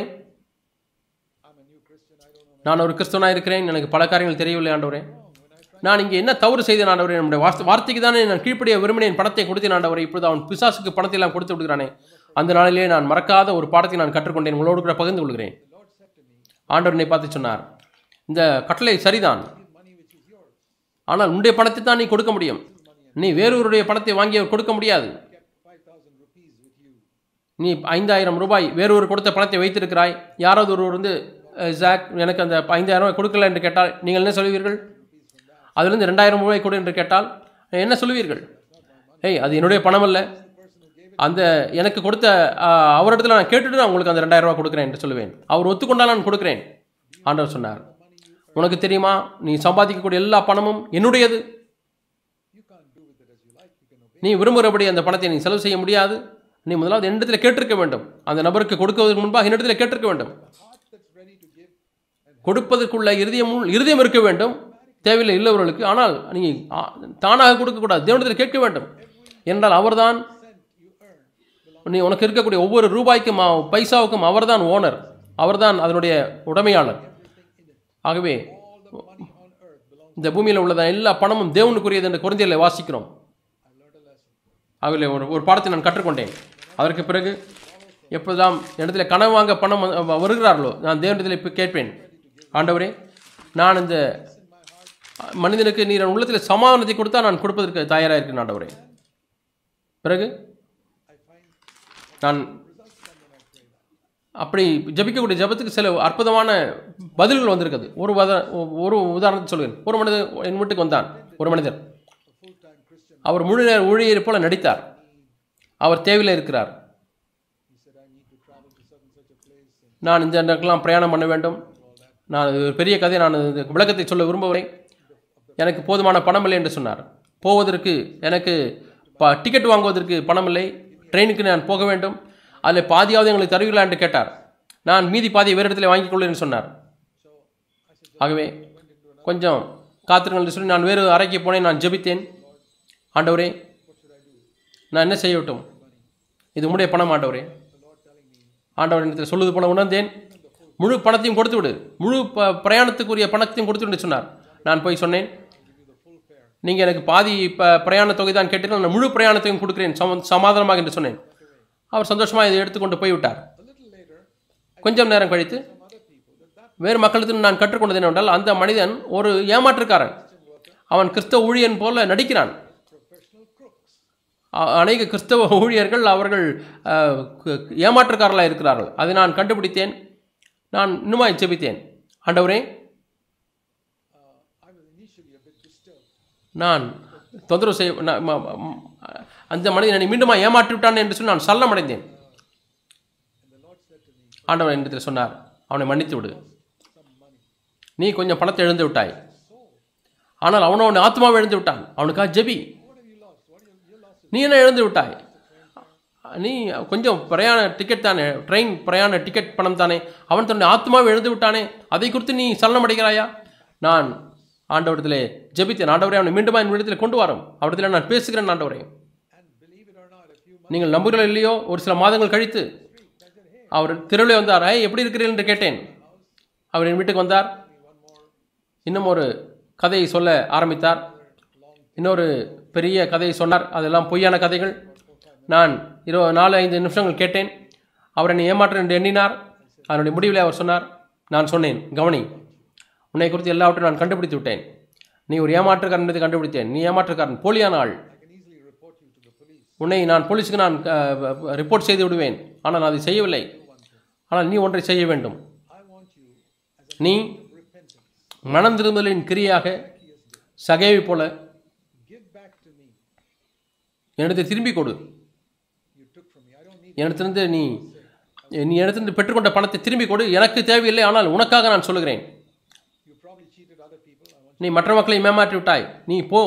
நான் ஒரு கிறிஸ்தவனாக இருக்கிறேன் எனக்கு பல காரியங்கள் தெரியவில்லை ஆண்டவரே நான் இங்கே என்ன தவறு செய்தேன் ஆண்டவரே நம்முடைய வார்த்தை வார்த்தைக்கு தானே நான் கீழ்ப்படிய விரும்பினேன் பணத்தை கொடுத்தேன் ஆண்டவரே இப்பொழுது அவன் பிசாசுக்கு பணத்தை எல்லாம் கொடுத்து விடுகிறானே அந்த நாளிலே நான் மறக்காத ஒரு பாடத்தை நான் கற்றுக்கொண்டேன் உங்களோடு கூட பகிர்ந்து கொள்கிறேன் ஆண்டவர் என்னை பார்த்து சொன்னார் இந்த கட்டளை சரிதான் ஆனால் உன்னுடைய பணத்தை தான் நீ கொடுக்க முடியும் நீ வேறொருடைய பணத்தை வாங்கி அவர் கொடுக்க முடியாது நீ ஐந்தாயிரம் ரூபாய் வேறொரு கொடுத்த பணத்தை வைத்திருக்கிறாய் யாராவது ஒருவர் வந்து அஹ், ஜாக் எனக்கு அந்த ஐந்தாயிரம் ரூபாய் கொடுக்கல என்று கேட்டால் நீங்கள் என்ன சொல்வீர்கள் அதிலிருந்து ரெண்டாயிரம் ரூபாய் கொடு என்று கேட்டால் என்ன சொல்லுவீர்கள் ஏய் அது என்னுடைய பணம் அல்ல அந்த எனக்கு கொடுத்த அஹ், அவரிடத்துல நான் கேட்டுட்டு நான் உங்களுக்கு அந்த ரெண்டாயிரம் ரூபாய் கொடுக்குறேன் என்று சொல்லுவேன் அவர் ஒத்துக்கொண்டால் நான் கொடுக்குறேன் ஆண்டவர் சொன்னார் உனக்கு தெரியுமா நீ சம்பாதிக்கக்கூடிய எல்லா பணமும் என்னுடையது நீ விரும்புகிறபடி அந்த பணத்தை நீ செலவு செய்ய முடியாது நீ முதலாவது என்னிடத்தில் கேட்டிருக்க வேண்டும் அந்த நபருக்கு கொடுக்குவதற்கு முன்பாக என்னிடத்தில் கேட்டிருக்க வேண்டும் கொடுப்பதற்குள்ள இருதயம் இருதயம் இருக்க வேண்டும் தேவையில்லை இல்லவர்களுக்கு ஆனால் நீ ஆ, தானாக கொடுக்கக்கூடாது தேவனிடத்தில் கேட்க வேண்டும் என்றால் அவர்தான் நீ உனக்கு இருக்கக்கூடிய ஒவ்வொரு ரூபாய்க்கும் அ- பைசாவுக்கும் அவர்தான் ஓனர் அவர்தான் அதனுடைய உடைமையாளர் ஆகவே இந்த பூமியில் உள்ளத எல்லா பணமும் தேவனுக்குரியது என்று குறைந்தியில் வாசிக்கிறோம் ஆகவே ஒரு ஒரு பாடத்தை நான் கற்றுக்கொண்டேன் அதற்கு பிறகு எப்பொழுதாம் இடத்துல கனவு வாங்க பணம் வந்து- வருகிறார்களோ நான் தேவனிடத்தில் இப்போ கேட்பேன் ஆண்டவரே நான் இந்த மனிதனுக்கு நீர் உள்ளத்தில் சமாதானத்தை கொடுத்தா நான் கொடுப்பதற்கு தயாராக இருக்கிறேன் ஆண்டவரே பிறகு நான் அப்படி ஜபிக்கக்கூடிய ஜபத்துக்கு சில அற்புதமான பதில்கள் வந்திருக்குது ஒரு வத ஒரு உதாரணத்தை சொல்கிறேன் ஒரு மனிதர் என் வீட்டுக்கு வந்தான் ஒரு மனிதர் அவர் முழு நேர ஊழியரை போல நடித்தார் அவர் தேவையில் இருக்கிறார் நான் இந்த இடத்துக்கெல்லாம் பிரயாணம் பண்ண வேண்டும் நான் இது ஒரு பெரிய கதை நான் இது விளக்கத்தை சொல்ல விரும்பவில்லை எனக்கு போதுமான பணம் இல்லை என்று சொன்னார் போவதற்கு எனக்கு ப டிக்கெட் வாங்குவதற்கு பணம் இல்லை ட்ரெயினுக்கு நான் போக வேண்டும் அதில் பாதியாவது எங்களுக்கு தருவீங்களா என்று கேட்டார் நான் மீதி பாதியை வேறு இடத்துல வாங்கிக் கொள்ளுன்னு சொன்னார் ஆகவே கொஞ்சம் காத்திருங்கள் என்று சொல்லி நான் வேறு அறைக்கு போனேன் நான் ஜெபித்தேன் ஆண்டவரே நான் என்ன செய்யட்டும் இது உம்முடைய பணம் ஆண்டவரே ஆண்டவர் இடத்தில் சொல்லுவது போல உணர்ந்தேன் முழு பணத்தையும் கொடுத்து விடு முழு ப பிரயாணத்துக்குரிய பணத்தையும் கொடுத்து விடு சொன்னார் நான் போய் சொன்னேன் நீங்கள் எனக்கு பாதி ப பிரயாண தொகை தான் கேட்டீர்கள் நான் முழு பிரயாணத்தையும் கொடுக்கிறேன் சம சமாதானமாக என்று சொன்னேன் அவர் சந்தோஷமாக இதை எடுத்துக்கொண்டு போய்விட்டார் கொஞ்சம் நேரம் கழித்து வேறு மக்களுக்கு நான் கற்றுக்கொண்டது என்னவென்றால் அந்த மனிதன் ஒரு ஏமாற்றுக்காரன் அவன் கிறிஸ்தவ ஊழியன் போல நடிக்கிறான் professional crooks. அ- அநேக கிறிஸ்தவ ஊழியர்கள் அவர்கள் அஹ், கு- ஏமாற்றுக்காரர்களாக இருக்கிறார்கள் அதை நான் கண்டுபிடித்தேன் நான் இன்னுமாய் ஜெபித்தேன் ஆண்டவரே Uh, I was initially a bit disturbed. நான் தொந்தரவு செய்ய நான் ம- ம- அந்த மனிதன் என்னை மீண்டுமா ஏமாற்றி விட்டான் என்று சொல்லி நான் சல்லம் அடைந்தேன் And the Lord said to me, ஆண்டவர் என்னிடத்தில் சொன்னார் அவனை மன்னித்து விடு some money. நீ கொஞ்சம் பணத்தை இழந்து விட்டாய் So, ஆனால் அவனோ அவன் ஆத்மாவை இழந்து விட்டான் அவனுக்காக ஜெபி what have you lost? What have you, you lost? நீ என்ன இழந்து விட்டாய் நீ கொஞ்சம் பிரயாண டிக்கெட் தானே ட்ரெயின் பிரயாண டிக்கெட் பணம் தானே அவன் தன்னுடைய ஆத்மாவை இழந்து விட்டானே அதை குறித்து நீ சலனம் அடைகிறாயா நான் ஆண்டவரத்திலே ஜெபித்தேன் ஆண்டவரே அவனை மீண்டும் என் இடத்துல கொண்டு வரும் அவரிடத்தில் நான் பேசுகிறேன் ஆண்டவரே And believe it or not, a few months நீங்கள் நம்புகிறீர்கள் இல்லையோ ஒரு சில மாதங்கள் கழித்து I said, hey, அவர் தெருவிலே வந்தார் ஐய் எப்படி இருக்கிறீர்கள் என்று கேட்டேன் அவர் என் வீட்டுக்கு வந்தார் one more இன்னும் ஒரு கதையை சொல்ல ஆரம்பித்தார் இன்னொரு பெரிய கதையை சொன்னார் அதெல்லாம் பொய்யான கதைகள் நான் இருபது நாலு ஐந்து நிமிஷங்கள் கேட்டேன் அவர் என்னை ஏமாற்ற என்று எண்ணினார் அதனுடைய முடிவில் அவர் சொன்னார் நான் சொன்னேன் கவனி உன்னை குறித்து எல்லாவற்றையும் நான் கண்டுபிடித்து விட்டேன் நீ ஒரு ஏமாற்றுக்காரன் என்பதை கண்டுபிடித்தேன் நீ ஏமாற்றுக்காரன் போலியான ஆள் I can easily report you to the police. உன்னை நான் போலீஸுக்கு நான் ரிப்போர்ட் செய்து விடுவேன் ஆனால் நான் அதை செய்யவில்லை ஆனால் நீ ஒன்றை செய்ய வேண்டும் I want you as a நீ repentance. மனம் திரும்பலின் கிரியாக சகேவி போல Give back to me. என்னிடத்தை திரும்பி கொடு You took from me. I don't need என்னிடத்திலிருந்து நீ நீ இடத்திலிருந்து பெற்றுக்கொண்ட பணத்தை திரும்பி கொடு எனக்கு தேவையில்லை ஆனால் உனக்காக நான் சொல்லுகிறேன் you probably cheated other people. I want நீ மற்ற மக்களை ஏமாற்றி விட்டாய் நீ போ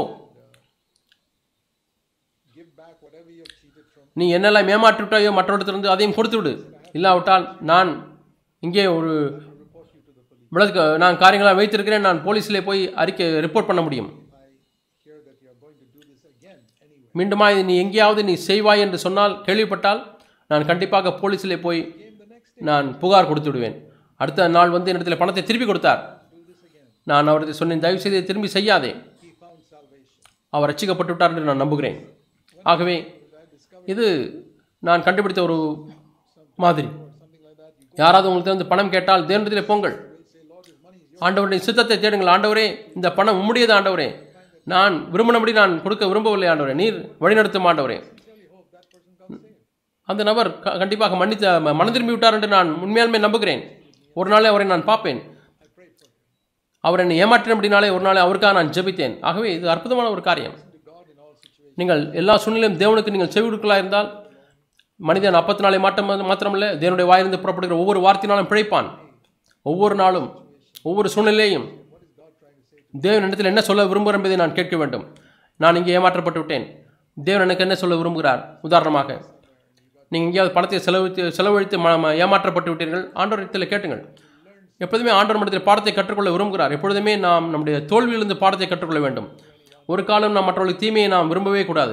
you to give back whatever you have cheated from. நீ என்னெல்லாம் ஏமாற்றி விட்டாயோ மற்றவரிடத்திலிருந்து அதையும் கொடுத்து விடு இல்லாவிட்டால் நான் இங்கே ஒரு Report you to the police. விளக்கு நான் காரியங்களாக வைத்திருக்கிறேன் நான் போலீஸிலே போய் அறிக்கை ரிப்போர்ட் பண்ண முடியும் I hear that you are going to do this again anyway. மீண்டுமா இது நீ எங்கேயாவது நீ செய்வாய் என்று சொன்னால் கேள்விப்பட்டால் நான் கண்டிப்பாக போலீஸிலே போய் Came the next day. நான் புகார் கொடுத்து விடுவேன் அடுத்த நாள் வந்து என்னிடத்தில் பணத்தை திருப்பி கொடுத்தார் Do this again. நான் அவரது சொன்னேன் தயவு செய்து இதை திரும்பி செய்யாதே He found salvation. அவர் ரட்சிக்கப்பட்டு விட்டார் என்று நான் நம்புகிறேன் ஆகவே I discovered இது நான் கண்டுபிடித்த ஒரு மாதிரி or something like that. You யாராவது உங்களுக்கு வந்து பணம் கேட்டால் தேவனிடத்திலே போங்கள் will say, Lord, this money is yours. ஆண்டவருடைய சித்தத்தை தேடுங்கள் ஆண்டவரே இந்த பணம் உம்முடையது ஆண்டவரே நான் விரும்பினபடி நான் கொடுக்க விரும்பவில்லை ஆண்டவரே நீர் வழிநடத்தும் ஆண்டவரே Sincerely hope that person got saved. அந்த நபர் க- கண்டிப்பாக மன்னித்த ம- மனம் திரும்பி விட்டார் என்று நான் உண்மையாலுமே நம்புகிறேன் ஒரு நாளே அவரை நான் பார்ப்பேன் I prayed for him. அவர் என்னை ஏமாற்றினபடினாலே ஒரு நாளே அவருக்காக நான் ஜெபித்தேன் ஆகவே இது அற்புதமான ஒரு காரியம் To God in all situations. நீங்கள் எல்லா சூழ்நிலையும் தேவனுக்கு நீங்கள் செவி கொடுக்கலா இருந்தால் மனிதன் அப்பத்தினாலே மாட்டம் மாத்திரமல்ல தேவனுடைய வாயிலிருந்து புறப்படுகிற ஒவ்வொரு வார்த்தையினாலும் பிழைப்பான் ஒவ்வொரு நாளும் ஒவ்வொரு சூழ்நிலையும் தேவன் இடத்தில் என்ன சொல்ல விரும்புகிறார் என்பதை நான் கேட்க வேண்டும் நான் இங்கே ஏமாற்றப்பட்டு விட்டேன் தேவன் எனக்கு என்ன சொல்ல விரும்புகிறார் உதாரணமாக நீங்கள் எங்கேயாவது பணத்தை செலவழித்து செலவழித்து ம ம- ஏமாற்றப்பட்டு விட்டீர்கள் ஆண்டவர் இடத்தில் கேட்டுங்கள் எப்பொழுதுமே ஆண்டவர் இடத்தில் பாடத்தை கற்றுக்கொள்ள விரும்புகிறார் எப்பொழுதுமே நாம் நம்முடைய தோல்வியிலிருந்து பாடத்தை கற்றுக்கொள்ள வேண்டும் ஒரு காலம் நாம் மற்றவர்களுக்கு தீமையை நாம் விரும்பவே கூடாது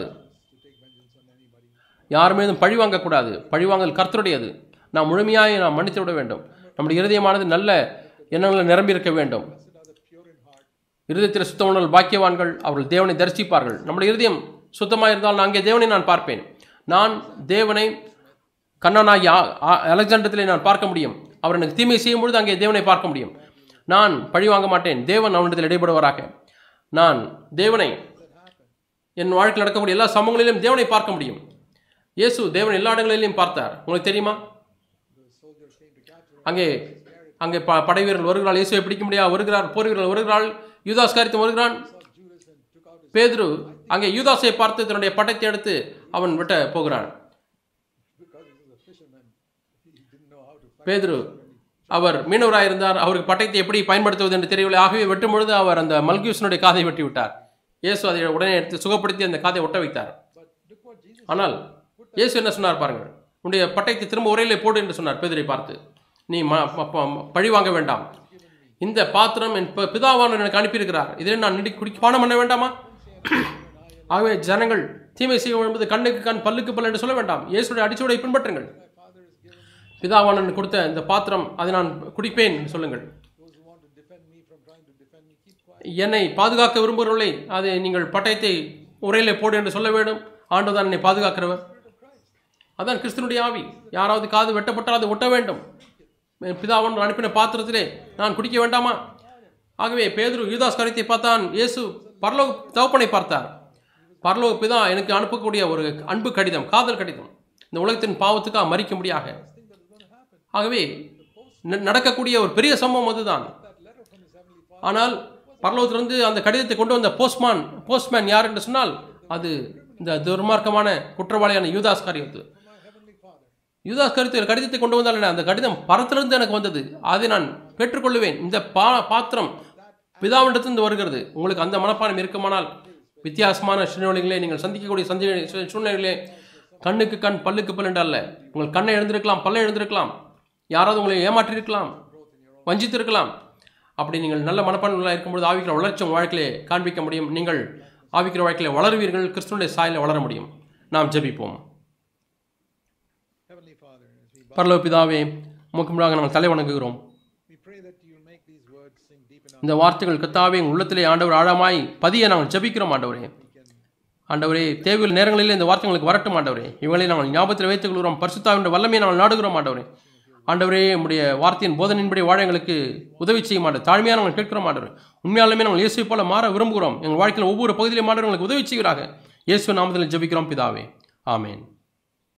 யார் மீதும் பழி வாங்கக்கூடாது பழி வாங்கல் கர்த்தருடையது நாம் முழுமையாக நாம் மன்னித்து விட வேண்டும் நம்முடைய இருதயமானது நல்ல எண்ணங்களை நிரம்பியிருக்க வேண்டும் இருதயத்தில் சுத்த உணர்வு பாக்கியவான்கள் அவர்கள் தேவனை தரிசிப்பார்கள் நம்முடைய இருதயம் சுத்தமாக இருந்தால் நான் அங்கே தேவனை நான் பார்ப்பேன் நான் தேவனை கண்ணனாகி ஆ- ஆ- அலெக்சாண்டத்திலே நான் பார்க்க முடியும் அவர் எனக்கு தீமை செய்யும் பொழுது அங்கே தேவனை பார்க்க முடியும் நான் பழி வாங்க மாட்டேன் தேவன் அவனிடத்தில் இடைபடுவாராக நான் தேவனை என் வாழ்க்கையில் நடக்கக்கூடிய எல்லா சம்பவங்களிலும் தேவனை பார்க்க முடியும் இயேசு தேவன் எல்லா இடங்களிலும் பார்த்தார் உங்களுக்கு தெரியுமா அங்கே அங்கே ப படை வீரர்கள் வருகிறாள் இயேசுவை பிடிக்க முடியாது வருகிறார் போர் வீரர்கள் வருகிறாள் யூதாஸ் காரியத்தை வருகிறான் பேதுரு அங்கே யூதாஸை பார்த்து தன்னுடைய பட்டத்தை எடுத்து அவன் விட்ட போகிறான் Because he was a fisherman, he didn't know how to fight. பேதுரு அவர் மீனவராக இருந்தார் அவருக்கு பட்டயத்தை எப்படி பயன்படுத்துவது என்று தெரியவில்லை ஆகவே வெட்டும் பொழுது அவர் அந்த மல்கியூசனுடைய காதை வெட்டி விட்டார் இயேசு அதை உடனே எடுத்து சுகப்படுத்தி அந்த காதை ஒட்ட வைத்தார் But look what Jesus ஆனால் இயேசு என்ன சொன்னார் பாருங்கள் உன்னுடைய பட்டயத்தை திரும்ப உரையிலே போடு என்று சொன்னார் பேதுரை பார்த்து நீ ம ம- ப- பழி வாங்க வேண்டாம் இந்த பாத்திரம் என் பி- பிதாவானவர் எனக்கு அனுப்பியிருக்கிறார் இதில் நான் நிடி குடி பானம் பண்ண வேண்டாமா ஆகவே ஜனங்கள் தீமை செய்ய என்பது கண்ணுக்கு கண் பல்லுக்கு பல் என்று சொல்ல வேண்டாம் இயேசுடைய அடிச்சுவடை பின்பற்றுங்கள் பிதாவானன் கொடுத்த இந்த பாத்திரம் அதை நான் குடிப்பேன் என்று சொல்லுங்கள் those who want to defend me from trying to defend me, keep quiet. என்னை பாதுகாக்க விரும்புகிறவர்களை அதை நீங்கள் பட்டயத்தை உரையிலே போடு என்று சொல்ல வேண்டும் ஆண்டுதான் என்னை பாதுகாக்கிறவர் அதான் கிறிஸ்தனுடைய ஆவி யாராவது காது வெட்டப்பட்டால் அது ஒட்ட வேண்டும் என் பிதாவன் அனுப்பின பாத்திரத்திலே நான் குடிக்க வேண்டாமா ஆகவே பேதுரு யூதாஸ் கரைத்தை பார்த்தான் இயேசு பரலோக தகப்பனை பார்த்தார் பரலோக பிதா எனக்கு அனுப்பக்கூடிய ஒரு அன்பு கடிதம் காதல் கடிதம் இந்த உலகத்தின் பாவத்துக்காக மறிக்க முடியாக ஆகவே ந- நடக்கக்கூடிய ஒரு பெரிய சம்பவம் அதுதான் ஆனால் பரலோகத்திலிருந்து அந்த கடிதத்தை கொண்டு வந்த போஸ்ட்மான் போஸ்ட்மேன் யார் என்று சொன்னால் அது இந்த துர்மார்க்கமான குற்றவாளியான யூதாஸ் காரியத்து யூதாஸ் கருத்து ஒரு கடிதத்தை கொண்டு வந்தால் என்ன? அந்த கடிதம் பரத்திலிருந்து எனக்கு வந்தது அதை நான் பெற்றுக்கொள்ளுவேன் இந்த பா பாத்திரம் பிதாவிடத்திலிருந்து வருகிறது உங்களுக்கு அந்த மனப்பான்மை இருக்குமானால் வித்தியாசமான சூழ்நிலைகளை நீங்கள் சந்திக்கக்கூடிய சந்தி சூ- சூழ்நிலைகளே கண்ணுக்கு கண் பல்லுக்கு பல் என்று அல்ல உங்கள் கண்ணை எழுந்திருக்கலாம் பல்லை எழுந்திருக்கலாம் யாராவது உங்களை ஏமாற்றியிருக்கலாம் வஞ்சித்திருக்கலாம் அப்படி நீங்கள் நல்ல மனப்பான்மைகளாக இருக்கும்பொழுது ஆவிக்கிற வளர்ச்சி உங்கள் வாழ்க்கையிலே காண்பிக்க முடியும் நீங்கள் ஆவிக்கிற வாழ்க்கையில வளருவீர்கள் கிறிஸ்துவனுடைய சாயலில் வளர முடியும் நாம் ஜெபிப்போம் Heavenly Father, as we, bow, பரலோக பிதாவே உமக்கு முன்பாக நாங்கள் தலை வணங்குகிறோம் we pray that you make these words sink deep in our இந்த வார்த்தைகள் கத்தாவே எங்கள் உள்ளத்திலே ஆண்டவர் ஆழமாய் பதிய நாங்கள் ஜெபிக்கிறோம் ஆண்டவரே ஆண்டவரே தேவையில் நேரங்களில் இந்த வார்த்தைகளுக்கு வரட்டும் ஆண்டவரே இவங்களை நாங்கள் ஞாபகத்தில் வைத்துக் கொள்கிறோம் பரிசுத்தாவின் வல்லமையை நாங்கள் நாடுகிறோம் ஆண்டவரே ஆண்டவரே உம்முடைய வார்த்தையின் போதனையின்படி வாழ எங்களுக்கு உதவி செய்ய மாட்டோம் தாழ்மையாக நாங்கள் கேட்கிறோம் ஆண்டவர் உண்மையாலுமே நாங்கள் இயேசுவை போல மாற விரும்புகிறோம் எங்கள் வாழ்க்கையில் ஒவ்வொரு பகுதியிலும் ஆண்டவர் எங்களுக்கு உதவி செய்கிறாங்க இயேசு நாமத்தில் ஜெபிக்கிறோம் பிதாவே ஆமென்